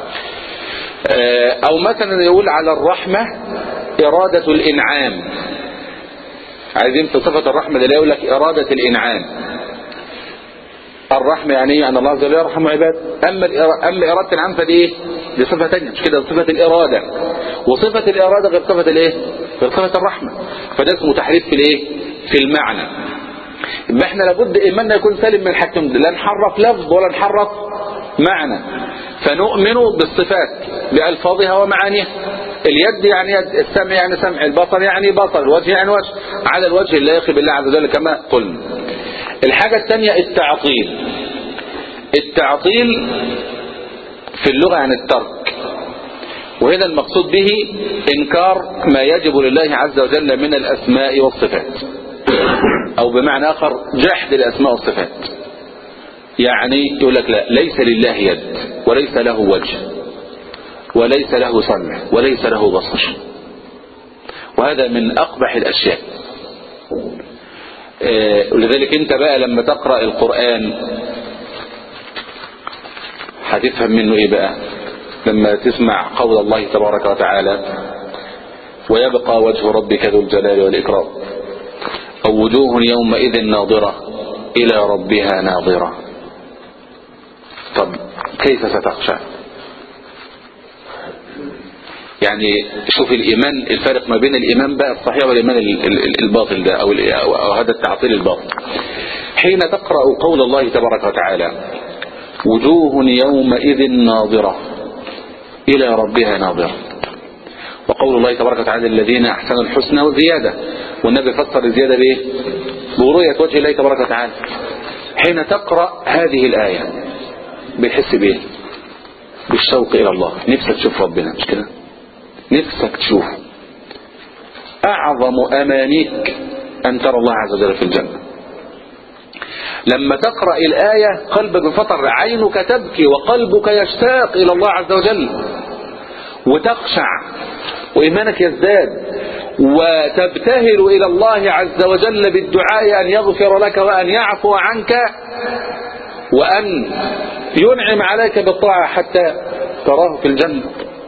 آه او مثلا يقول على الرحمة ارادة الانعام عايزين في صفة الرحمة ده يقول لك ارادة الانعام الرحمة يعني ايه ان الله عز وجل يرحم عباده اما اما ارادة الانعام فدي ايه دي صفة تانية مش كده صفة الارادة وصفة الارادة غير صفة الايه غير صفة الرحمة فده اسمه تحريف في الايه في المعنى يبقى احنا لابد ايماننا يكون سالم من الحاجتين لا نحرف لفظ ولا نحرف معنى فنؤمن بالصفات بألفاظها ومعانيها اليد يعني يد السمع يعني سمع البصر يعني بصر الوجه يعني وجه على الوجه اللائق بالله عز وجل كما قلنا الحاجة الثانية التعطيل التعطيل في اللغة عن الترك وهنا المقصود به إنكار ما يجب لله عز وجل من الأسماء والصفات أو بمعنى آخر جحد الأسماء والصفات يعني يقول لك لا ليس لله يد وليس له وجه وليس له سمع وليس له بصر وهذا من أقبح الأشياء ولذلك انت بقى لما تقرأ القرآن هتفهم منه ايه بقى لما تسمع قول الله تبارك وتعالى ويبقى وجه ربك ذو الجلال والإكرام أو وجوه يومئذ ناظرة إلى ربها ناظرة طب كيف ستخشى يعني شوف الإيمان الفارق ما بين الإيمان بقى الصحيح والإيمان الباطل ده أو, أو هذا التعطيل الباطل حين تقرأ قول الله تبارك وتعالى وجوه يومئذ ناظرة إلى ربها ناظرة وقول الله تبارك وتعالى الذين أحسنوا الحسنى وزيادة والنبي فسر الزيادة بإيه برؤية وجه الله تبارك وتعالى حين تقرأ هذه الآية بتحس بإيه بالشوق إلى الله نفسك تشوف ربنا مش كده نفسك تشوف أعظم أمانيك أن ترى الله عز وجل في الجنة لما تقرأ الآية قلبك بفطر عينك تبكي وقلبك يشتاق إلى الله عز وجل وتخشع وإيمانك يزداد وتبتهل إلى الله عز وجل بالدعاء أن يغفر لك وأن يعفو عنك وأن ينعم عليك بالطاعة حتى تراه في الجنة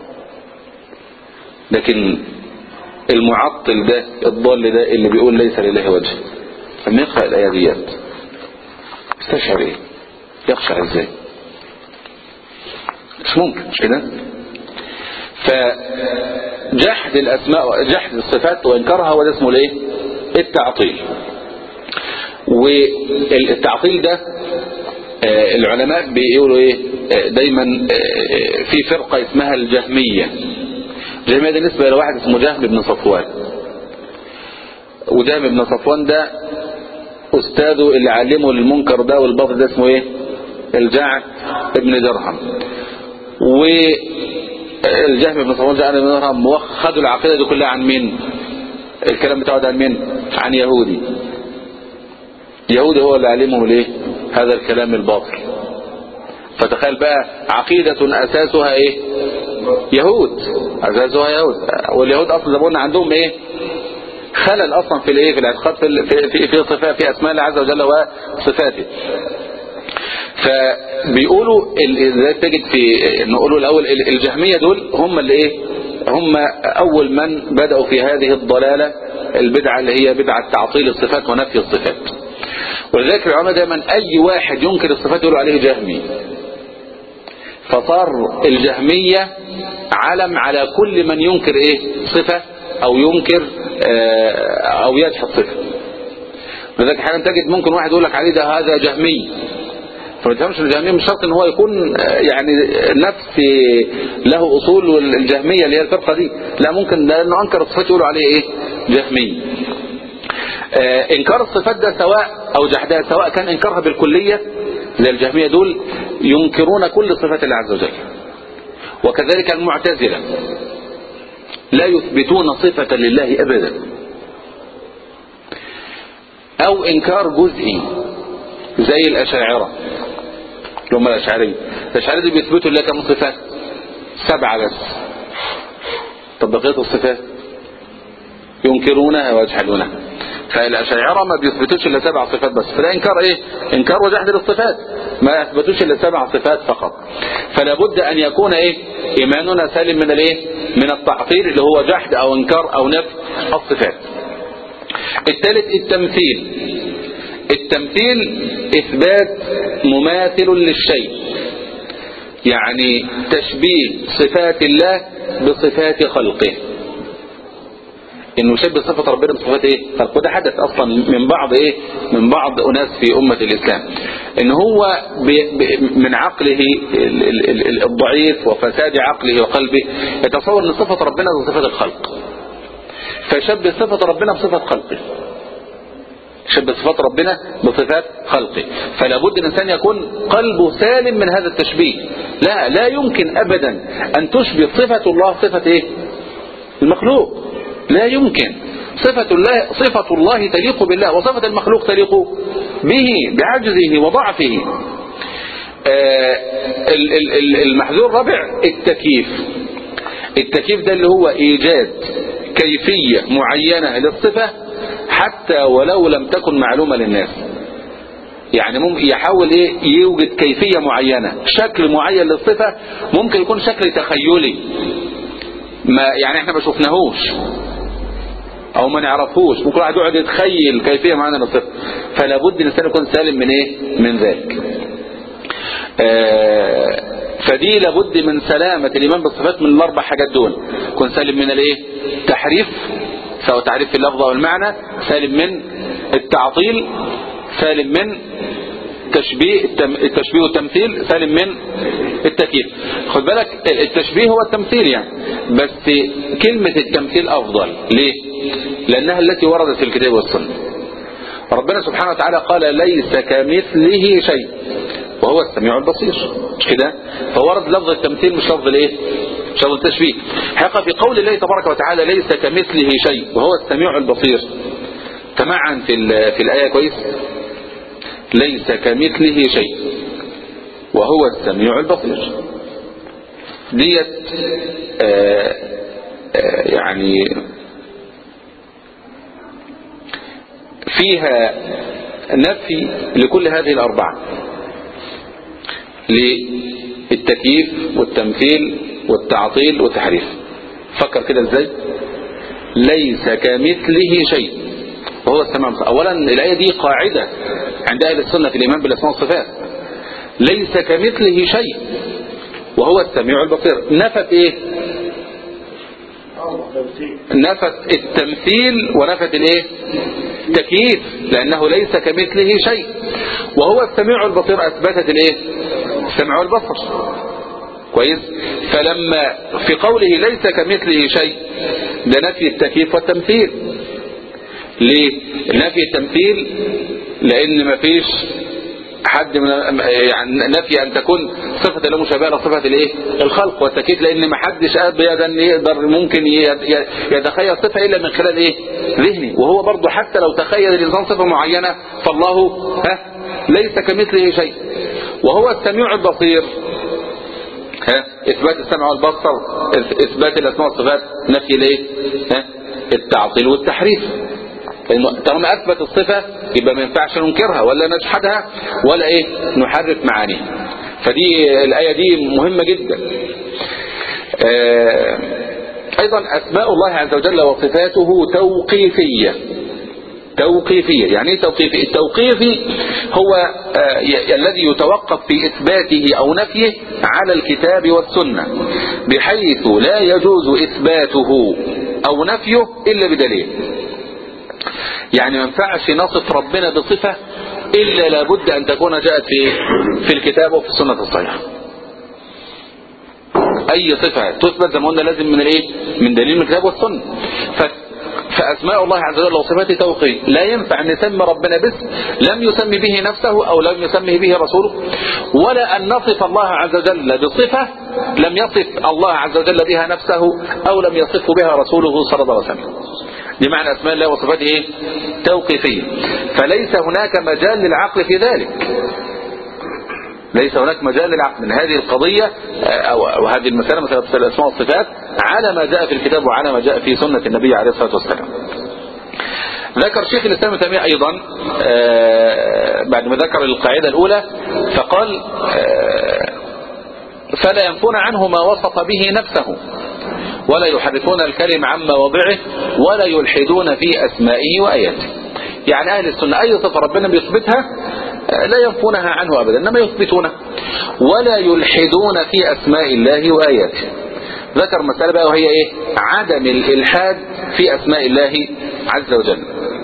لكن المعطل ده الضال ده اللي بيقول ليس لله وجه لما يقرأ الآية ديت استشعر ايه يخشع ازاي مش ممكن مش كده فجحد الاسماء جحد الصفات وانكارها هو ده اسمه الايه التعطيل والتعطيل ده العلماء بيقولوا ايه دايما في فرقة اسمها الجهمية الجهمية دي نسبة الى واحد اسمه جهم بن صفوان وجهم بن صفوان ده استاذه اللي علمه المنكر ده والباطل ده اسمه ايه الجعد ابن درهم والجهم بن صفوان جعد ابن درهم خدوا العقيدة دي كلها عن مين الكلام بتاعه ده عن مين عن يهودي يهودي هو اللي علمهم الايه هذا الكلام الباطل فتخيل بقى عقيدة اساسها ايه يهود اساسها يهود واليهود اصلا زي ما قلنا عندهم ايه خلل اصلا في الايه في الاعتقاد في في في صفات في اسماء الله عز وجل وصفاته فبيقولوا ازاي تجد في نقولوا الاول الجهميه دول هم اللي ايه هم اول من بداوا في هذه الضلاله البدعه اللي هي بدعه تعطيل الصفات ونفي الصفات ولذلك العلماء دايما اي واحد ينكر الصفات يقولوا عليه جهمي فصار الجهميه علم على كل من ينكر ايه صفه او ينكر او يجحد صفه لذلك احيانا تجد ممكن واحد يقول لك عليه ده هذا جهمي فما تفهمش الجهمية مش شرط ان هو يكون يعني نفس له اصول الجهمية اللي هي الفرقة دي لا ممكن لانه انكر الصفات يقولوا عليه ايه جهمي آه انكار الصفات ده سواء او جحدها سواء كان انكارها بالكلية زي الجهمية دول ينكرون كل صفات الله عز وجل وكذلك المعتزلة لا يثبتون صفة لله ابدا او انكار جزئي زي الاشاعرة اللي هم الأشعرية الأشعرية دي بيثبتوا لها كم صفات سبعة بس طب بقية الصفات ينكرونها ويجحدونها فالأشاعرة ما بيثبتوش إلا سبع صفات بس فده إنكار إيه إنكار وجحد للصفات ما أثبتوش إلا سبع صفات فقط فلا بد أن يكون إيه إيماننا سالم من الإيه من التعطيل اللي هو جحد أو إنكار أو نفي الصفات الثالث التمثيل التمثيل إثبات مماثل للشيء يعني تشبيه صفات الله بصفات خلقه انه يشبه صفة ربنا بصفات ايه خلقه ده حدث اصلا من بعض ايه من بعض اناس في امة الاسلام ان هو بي بي من عقله ال- ال- ال- الضعيف وفساد عقله وقلبه يتصور ان صفة ربنا بصفة الخلق فيشبه صفة ربنا بصفة خلقه شبه صفات ربنا بصفات خلقه فلا بد الإنسان يكون قلبه سالم من هذا التشبيه لا لا يمكن أبدا أن تشبه صفة الله صفة إيه المخلوق لا يمكن صفة الله صفة الله تليق بالله وصفة المخلوق تليق به بعجزه وضعفه آه ال- ال- ال- المحذور الرابع التكييف التكييف ده اللي هو إيجاد كيفية معينة للصفة حتى ولو لم تكن معلومة للناس يعني ممكن يحاول ايه يوجد كيفية معينة شكل معين للصفة ممكن يكون شكل تخيلي ما يعني احنا ما شفناهوش او ما نعرفوش ممكن واحد يقعد يتخيل كيفية معينة للصفة فلا بد الانسان يكون سالم من ايه من ذلك آه فدي لابد من سلامة الإيمان بالصفات من الأربع حاجات دول يكون سالم من الايه تحريف سواء تعريف في اللفظ أو المعنى سالم من التعطيل سالم من تشبيه التشبيه والتمثيل سالم من التكييف خد بالك التشبيه هو التمثيل يعني بس كلمة التمثيل أفضل ليه لأنها التي وردت في الكتاب والسنة ربنا سبحانه وتعالى قال ليس كمثله شيء وهو السميع البصير مش كده فورد لفظ التمثيل مش لفظ الايه مش لفظ التشبيه حقا في قول الله تبارك وتعالى ليس كمثله شيء وهو السميع البصير تمعن في في الآية كويس ليس كمثله شيء وهو السميع البصير ديت آآ آآ يعني فيها نفي لكل هذه الأربعة للتكييف والتمثيل والتعطيل والتحريف فكر كده ازاي ليس كمثله شيء وهو السماع والبصر اولا الايه دي قاعده عند اهل السنه في الايمان بالاسماء والصفات ليس كمثله شيء وهو السميع البصير نفت ايه نفت التمثيل ونفت الايه تكييف لانه ليس كمثله شيء وهو السميع البصير اثبتت الايه السمع والبصر كويس فلما في قوله ليس كمثله شيء ده نفي التكييف والتمثيل ليه نفي التمثيل لان مفيش حد من يعني نفي ان تكون صفة لا مشابهة لصفة الايه الخلق والتكييف لان ما حدش ابدا يقدر ممكن يتخيل صفة الا من خلال ايه ذهني وهو برضه حتى لو تخيل الانسان صفة معينة فالله ها ليس كمثله شيء وهو السميع البصير ها اثبات السمع والبصر اثبات الاسماء والصفات نفي الايه ها التعطيل والتحريف طالما اثبت الصفه يبقى ما ينفعش ننكرها ولا نجحدها ولا ايه نحرف معانيها فدي الايه دي مهمه جدا آه ايضا اسماء الله عز وجل وصفاته توقيفيه توقيفية يعني ايه توقيفي التوقيفي هو آه الذي يتوقف في إثباته أو نفيه على الكتاب والسنة بحيث لا يجوز إثباته أو نفيه إلا بدليل يعني ما ينفعش نصف ربنا بصفة إلا لابد أن تكون جاءت في في الكتاب وفي السنة الصحيحة أي صفة تثبت زي ما قلنا لازم من الإيه من دليل من الكتاب والسنة فأسماء الله عز وجل وصفاته توقيف لا ينفع أن نسمي ربنا باسم لم يسمي به نفسه أو لم يسمي به رسوله ولا أن نصف الله عز وجل بصفة لم يصف الله عز وجل بها نفسه أو لم يصفه بها رسوله صلى الله عليه وسلم دي معنى أسماء الله وصفاته إيه؟ توقيفية فليس هناك مجال للعقل في ذلك ليس هناك مجال للعقل من هذه القضية أو, أو هذه المسألة مسألة الأسماء والصفات على ما جاء في الكتاب وعلى ما جاء في سنة النبي عليه الصلاة والسلام ذكر شيخ الإسلام تيمية أيضا بعد ما ذكر القاعدة الأولى فقال فلا ينفون عنه ما وصف به نفسه ولا يحرفون الكلم عن مواضعه ولا يلحدون في أسمائه وآياته يعني أهل السنة أي صفة ربنا بيثبتها لا ينفونها عنه أبدا إنما يثبتونها ولا يلحدون في أسماء الله وآياته ذكر مسألة بقى وهي إيه عدم الإلحاد في أسماء الله عز وجل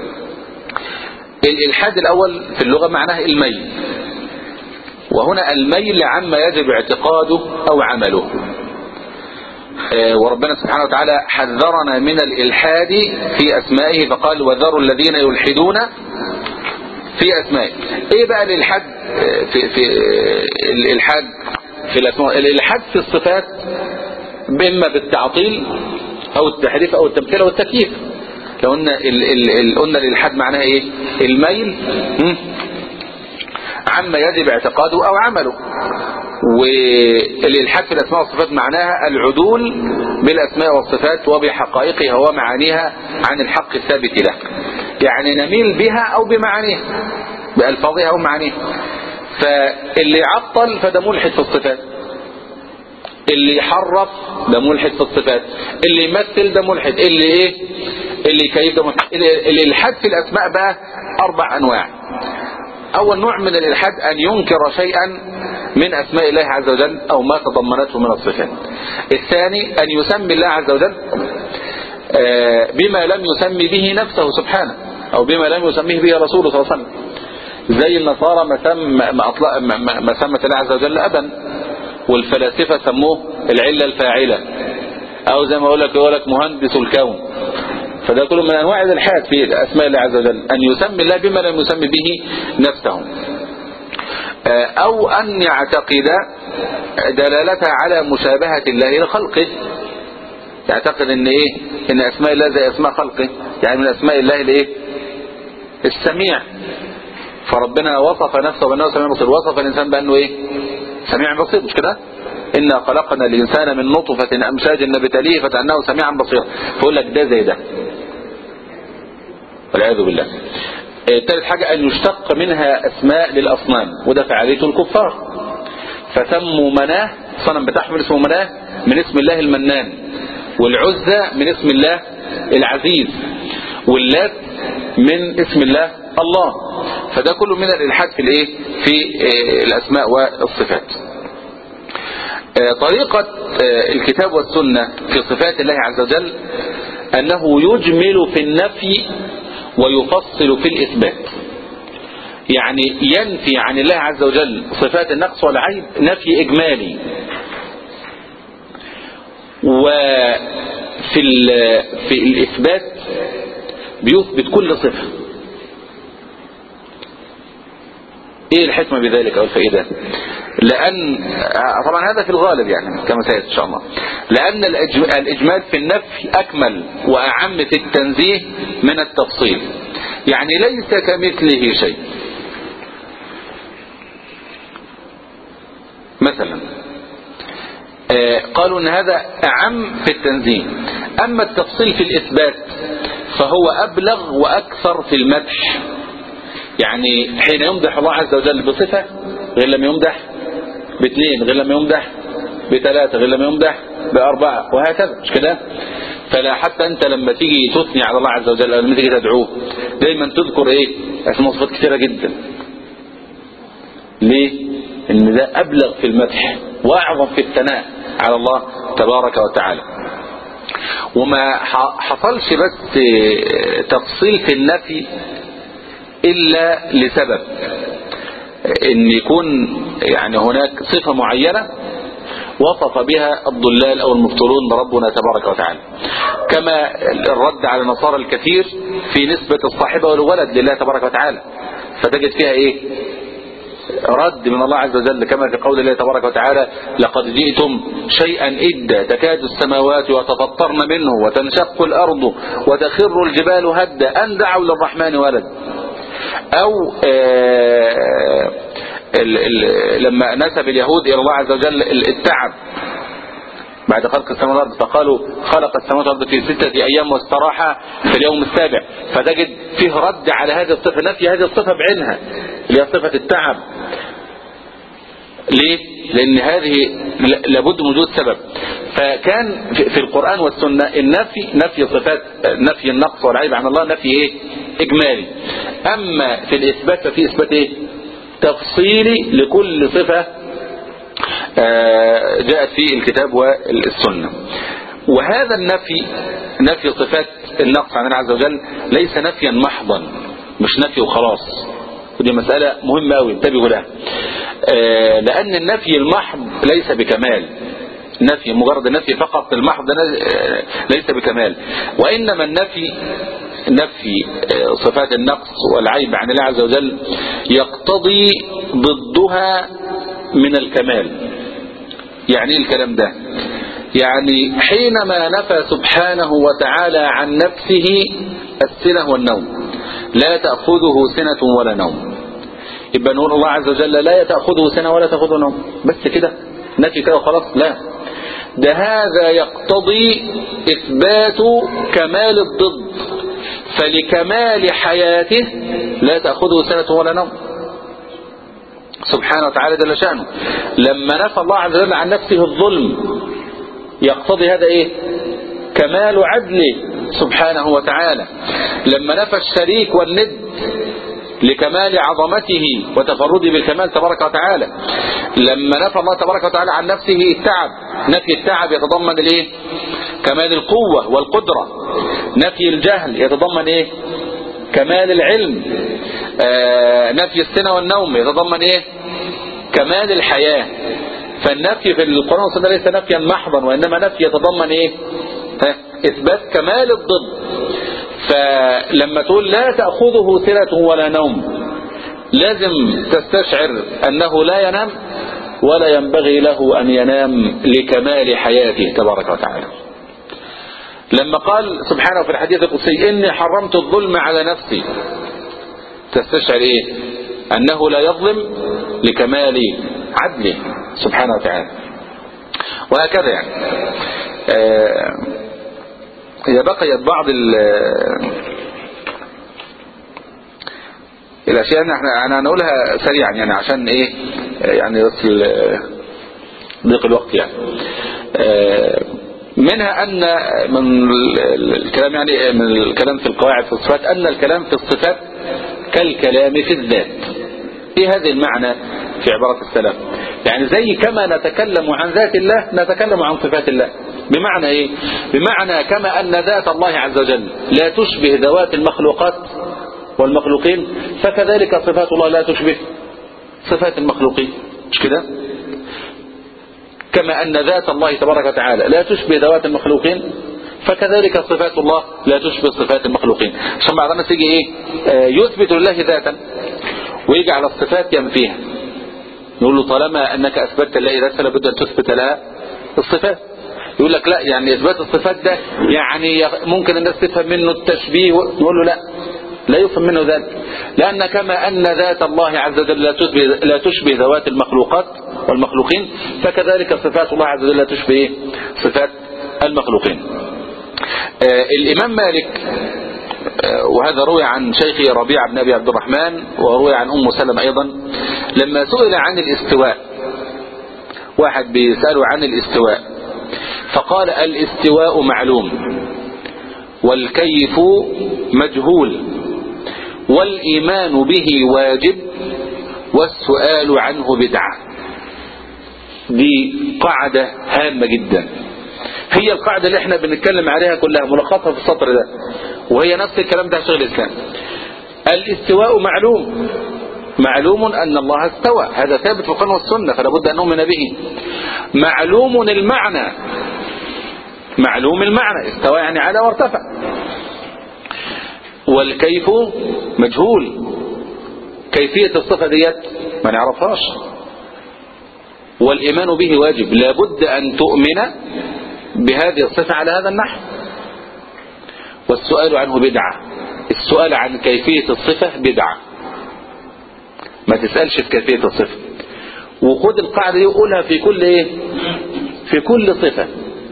الإلحاد الأول في اللغة معناه الميل وهنا الميل عما يجب اعتقاده أو عمله وربنا سبحانه وتعالى حذرنا من الإلحاد في أسمائه فقال وذروا الذين يلحدون في أسمائه إيه بقى الإلحاد في, في الإلحاد في الأسماء الإلحاد في الصفات إما بالتعطيل أو التحريف أو التمثيل أو التكييف لو قلنا قلنا الإلحاد معناها إيه الميل عما يجب اعتقاده أو عمله والإلحاد في الأسماء والصفات معناها العدول بالأسماء والصفات وبحقائقها ومعانيها عن الحق الثابت له يعني نميل بها أو بمعانيها بألفاظها أو معانيها فاللي عطل فده ملحد في الصفات اللي يحرف ده ملحد في الصفات اللي يمثل ده ملحد اللي ايه اللي يكيف ده ملحد الالحاد في الاسماء بقى اربع انواع اول نوع من الالحاد ان ينكر شيئا من اسماء الله عز وجل او ما تضمنته من الصفات الثاني ان يسمي الله عز وجل بما لم يسمي به نفسه سبحانه او بما لم يسميه به رسوله صلى الله عليه وسلم زي النصارى ما سم ما, أطلق ما, ما سمت الله عز وجل ابا والفلاسفه سموه العله الفاعله او زي ما اقول لك يقول لك مهندس الكون فده كله من انواع الالحاد في اسماء الله عز وجل ان يسمي الله بما لم يسمي به نفسه او ان يعتقد دلالتها على مشابهة الله لخلقه يعتقد ان ايه ان اسماء الله زي اسماء خلقه يعني من اسماء الله الايه السميع فربنا وصف نفسه بانه سميع بصير وصف الانسان بانه ايه سميع بصير مش كده إنا خلقنا الإنسان من نطفة أمشاج نبتليه فجعلناه سميعا بصيرا فيقول لك ده زي ده والعياذ بالله ثالث حاجة أن يشتق منها أسماء للأصنام وده فعالية الكفار فسموا مناه صنم بتاعهم اسمه مناه من اسم الله المنان والعزة من اسم الله العزيز واللات من اسم الله الله فده كله من الإلحاد في الايه في الأسماء والصفات طريقة الكتاب والسنة في صفات الله عز وجل أنه يجمل في النفي ويفصل في الإثبات يعني ينفي عن الله عز وجل صفات النقص والعيب نفي إجمالي وفي في الإثبات بيثبت كل صفة ايه الحكمة بذلك او الفائدة لان طبعا هذا في الغالب يعني كما سيأتي ان شاء الله لان الاجمال في النفي اكمل واعم في التنزيه من التفصيل يعني ليس كمثله شيء مثلا قالوا ان هذا اعم في التنزيه اما التفصيل في الاثبات فهو ابلغ واكثر في المدح يعني حين يمدح الله عز وجل بصفة غير لما يمدح باثنين غير لما يمدح بثلاثة غير لما يمدح بأربعة وهكذا مش كده فلا حتى انت لما تيجي تثني على الله عز وجل لما تيجي تدعوه دايما تذكر ايه اسماء صفات كثيرة جدا ليه ان ده ابلغ في المدح واعظم في الثناء على الله تبارك وتعالى وما حصلش بس تفصيل في النفي إلا لسبب ان يكون يعني هناك صفة معينة وصف بها الضلال او المبطلون ربنا تبارك وتعالى كما الرد على النصارى الكثير في نسبة الصاحبة والولد لله تبارك وتعالى فتجد فيها ايه رد من الله عز وجل كما في قول الله تبارك وتعالى لقد جئتم شيئا إدا تكاد السماوات وتفطرن منه وتنشق الأرض وتخر الجبال هدا أن دعوا للرحمن ولد او ال ال لما نسب اليهود إلى الله عز وجل التعب بعد خلق السماوات والأرض فقالوا خلق السماوات والأرض في ستة أيام واستراح في اليوم السابع فتجد فيه رد على هذه الصفة نفي هذه الصفة بعينها اللي هي صفة التعب ليه؟ لأن هذه لابد من وجود سبب فكان في القرآن والسنة النفي نفي صفات نفي النقص والعيب عن الله نفي ايه؟ إجمالي أما في الإثبات ففي إثبات ايه؟ تفصيلي لكل صفة جاءت في الكتاب والسنة وهذا النفي نفي صفات النقص عن الله عز وجل ليس نفيا محضا مش نفي وخلاص ودي مسألة مهمة أوي انتبهوا لها لأن النفي المحض ليس بكمال نفي مجرد النفي فقط المحض ليس بكمال وإنما النفي نفي صفات النقص والعيب عن الله عز وجل يقتضي ضدها من الكمال يعني ايه الكلام ده يعني حينما نفى سبحانه وتعالى عن نفسه السنة والنوم لا تأخذه سنة ولا نوم يبقى نقول الله عز وجل لا تأخذه سنة ولا تأخذه نوم بس كده نفي كده وخلاص لا ده هذا يقتضي إثبات كمال الضد فلكمال حياته لا تأخذه سنة ولا نوم سبحانه وتعالى جل شأنه لما نفى الله عز وجل عن نفسه الظلم يقتضي هذا ايه كمال عدله سبحانه وتعالى لما نفى الشريك والند لكمال عظمته وتفرده بالكمال تبارك وتعالى لما نفى الله تبارك وتعالى عن نفسه التعب نفي التعب يتضمن الايه كمال القوة والقدرة نفي الجهل يتضمن ايه كمال العلم آه نفي السنة والنوم يتضمن ايه كمال الحياة فالنفي في القرآن والسنة ليس نفيا محضا وإنما نفي يتضمن ايه ها إثبات كمال الضد فلما تقول لا تأخذه سنة ولا نوم لازم تستشعر أنه لا ينام ولا ينبغي له أن ينام لكمال حياته تبارك وتعالى لما قال سبحانه في الحديث القدسي إني حرمت الظلم على نفسي تستشعر إيه أنه لا يظلم لكمال عدله سبحانه وتعالى وهكذا يعني آه هي بقيت بعض ال الاشياء احنا انا هنقولها سريعا يعني عشان ايه يعني بس ضيق الوقت يعني منها ان من الكلام يعني من الكلام في القواعد في الصفات ان الكلام في الصفات كالكلام في الذات ايه هذا المعنى في عبارة السلام يعني زي كما نتكلم عن ذات الله نتكلم عن صفات الله بمعنى ايه بمعنى كما ان ذات الله عز وجل لا تشبه ذوات المخلوقات والمخلوقين فكذلك صفات الله لا تشبه صفات المخلوقين مش كده كما ان ذات الله تبارك وتعالى لا تشبه ذوات المخلوقين فكذلك صفات الله لا تشبه صفات المخلوقين عشان بعض الناس يجي ايه آه يثبت لله ذاتا ويجي على الصفات ينفيها نقول له طالما انك اثبتت لله ذات فلا بد ان تثبت لها الصفات يقول لك لا يعني اثبات الصفات ده يعني ممكن الناس تفهم منه التشبيه نقول له لا لا يفهم منه ذلك لأن كما أن ذات الله عز وجل لا تشبه, لا تشبه ذوات المخلوقات والمخلوقين فكذلك صفات الله عز وجل لا تشبه صفات المخلوقين آه الإمام مالك آه وهذا روي عن شيخه ربيع بن أبي عبد الرحمن وروي عن أم سلم أيضا لما سئل عن الاستواء واحد بيسأله عن الاستواء فقال الاستواء معلوم والكيف مجهول والإيمان به واجب والسؤال عنه بدعة دي قاعدة هامة جدا هي القاعدة اللي احنا بنتكلم عليها كلها ملخصها في السطر ده وهي نفس الكلام ده شيخ الإسلام الاستواء معلوم معلوم أن الله استوى هذا ثابت في القرآن والسنة فلا بد أن نؤمن به معلوم المعنى معلوم المعنى استوى يعني على وارتفع والكيف مجهول كيفية الصفة ديت ما نعرفهاش والإيمان به واجب لابد أن تؤمن بهذه الصفة على هذا النحو والسؤال عنه بدعة السؤال عن كيفية الصفة بدعة ما تسألش في كيفية الصفة وخد القاعدة دي وقولها في كل ايه في كل صفة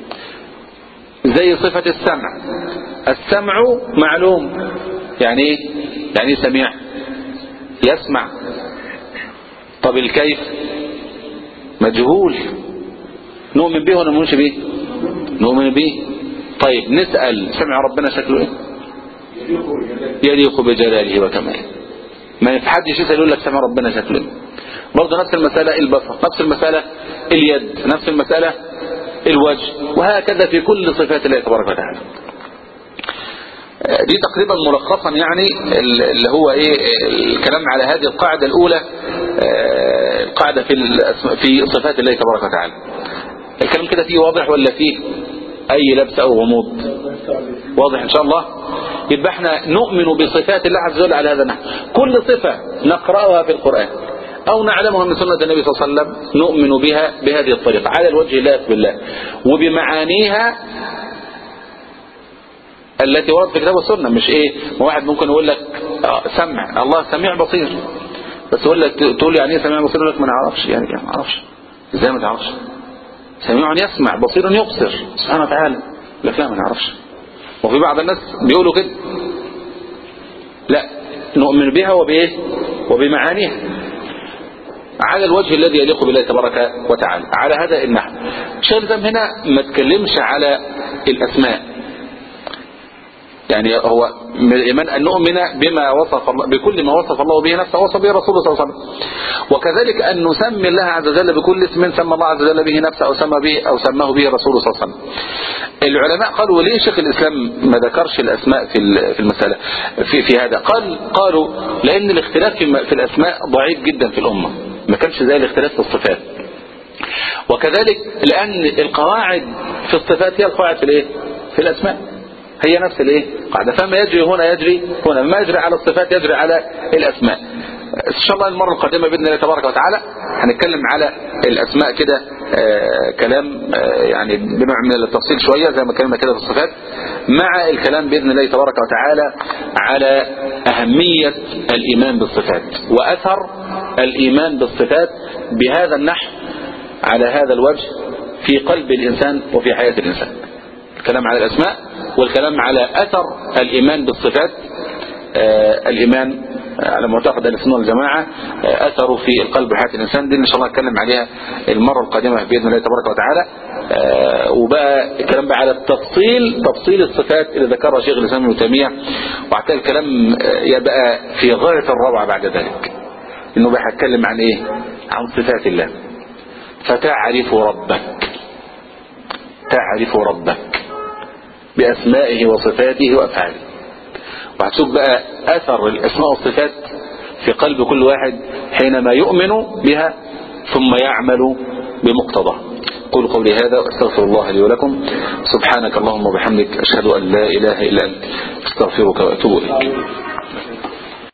زي صفة السمع السمع معلوم يعني ايه يعني ايه سميع يسمع طب الكيف مجهول نؤمن به ولا نؤمنش به نؤمن به طيب نسأل سمع ربنا شكله ايه يليق بجلاله وكماله ما ينفعش يسأل يقول لك سمع ربنا شكله ايه برضه نفس المسألة البصر نفس المسألة اليد نفس المسألة الوجه وهكذا في كل صفات الله تبارك وتعالى دي تقريبا ملخصا يعني اللي هو ايه الكلام على هذه القاعدة الاولى القاعدة في في صفات الله تبارك وتعالى الكلام كده فيه واضح ولا فيه اي لبس او غموض واضح ان شاء الله يبقى احنا نؤمن بصفات الله عز وجل على هذا النحو كل صفة نقرأها في القرآن او نعلمها من سنة النبي صلى الله عليه وسلم نؤمن بها بهذه الطريقة على الوجه اللائق بالله وبمعانيها التي وردت في الكتاب والسنة مش ايه واحد ممكن يقول لك سمع الله سميع بصير بس يقول لك تقول يعني ايه سميع بصير يقول لك ما نعرفش يعني ما نعرفش ازاي ما تعرفش سميع يسمع بصير يبصر سبحانه وتعالى لك لا ما نعرفش وفي بعض الناس بيقولوا كده لا نؤمن بها وبايه وبمعانيها على الوجه الذي يليق بالله تبارك وتعالى على هذا النحو شيخ هنا ما تكلمش على الاسماء يعني هو من أن نؤمن بما وصف الله بكل ما وصف الله به نفسه وصف به رسوله صلى الله عليه وسلم وكذلك أن نسمي الله عز وجل بكل اسم سمى الله عز وجل به نفسه أو سمى به أو سماه به رسوله صلى الله عليه وسلم العلماء قالوا ليه شيخ الإسلام ما ذكرش الأسماء في في المسألة في في هذا قال قالوا لأن الاختلاف في, في الأسماء ضعيف جدا في الأمة ما كانش زي الاختلاف في الصفات وكذلك لأن القواعد في الصفات هي القواعد في الايه في الأسماء هي نفس الايه قاعده فما يجري هنا يجري هنا ما يجري على الصفات يجري على الاسماء ان شاء الله المره القادمه باذن الله تبارك وتعالى هنتكلم على الاسماء كده آه كلام آه يعني بنوع من التفصيل شويه زي ما اتكلمنا كده في الصفات مع الكلام باذن الله تبارك وتعالى على اهميه الايمان بالصفات واثر الايمان بالصفات بهذا النحو على هذا الوجه في قلب الانسان وفي حياه الانسان الكلام على الاسماء والكلام على أثر الإيمان بالصفات آه الإيمان على معتقد السنة والجماعة آه أثره في القلب وحياة الإنسان دي إن شاء الله نتكلم عليها المرة القادمة بإذن الله تبارك وتعالى آه وبقى الكلام بقى على التفصيل تفصيل الصفات اللي ذكرها شيخ الإسلام ابن تيمية وحتى الكلام يبقى في غاية الروعة بعد ذلك إنه بقى هتكلم عن إيه عن صفات الله فتعرف ربك تعرف ربك بأسمائه وصفاته وأفعاله وهتشوف بقى أثر الأسماء والصفات في قلب كل واحد حينما يؤمن بها ثم يعمل بمقتضاه قول قولي هذا واستغفر الله لي ولكم سبحانك اللهم وبحمدك أشهد أن لا إله إلا أنت استغفرك وأتوب إليك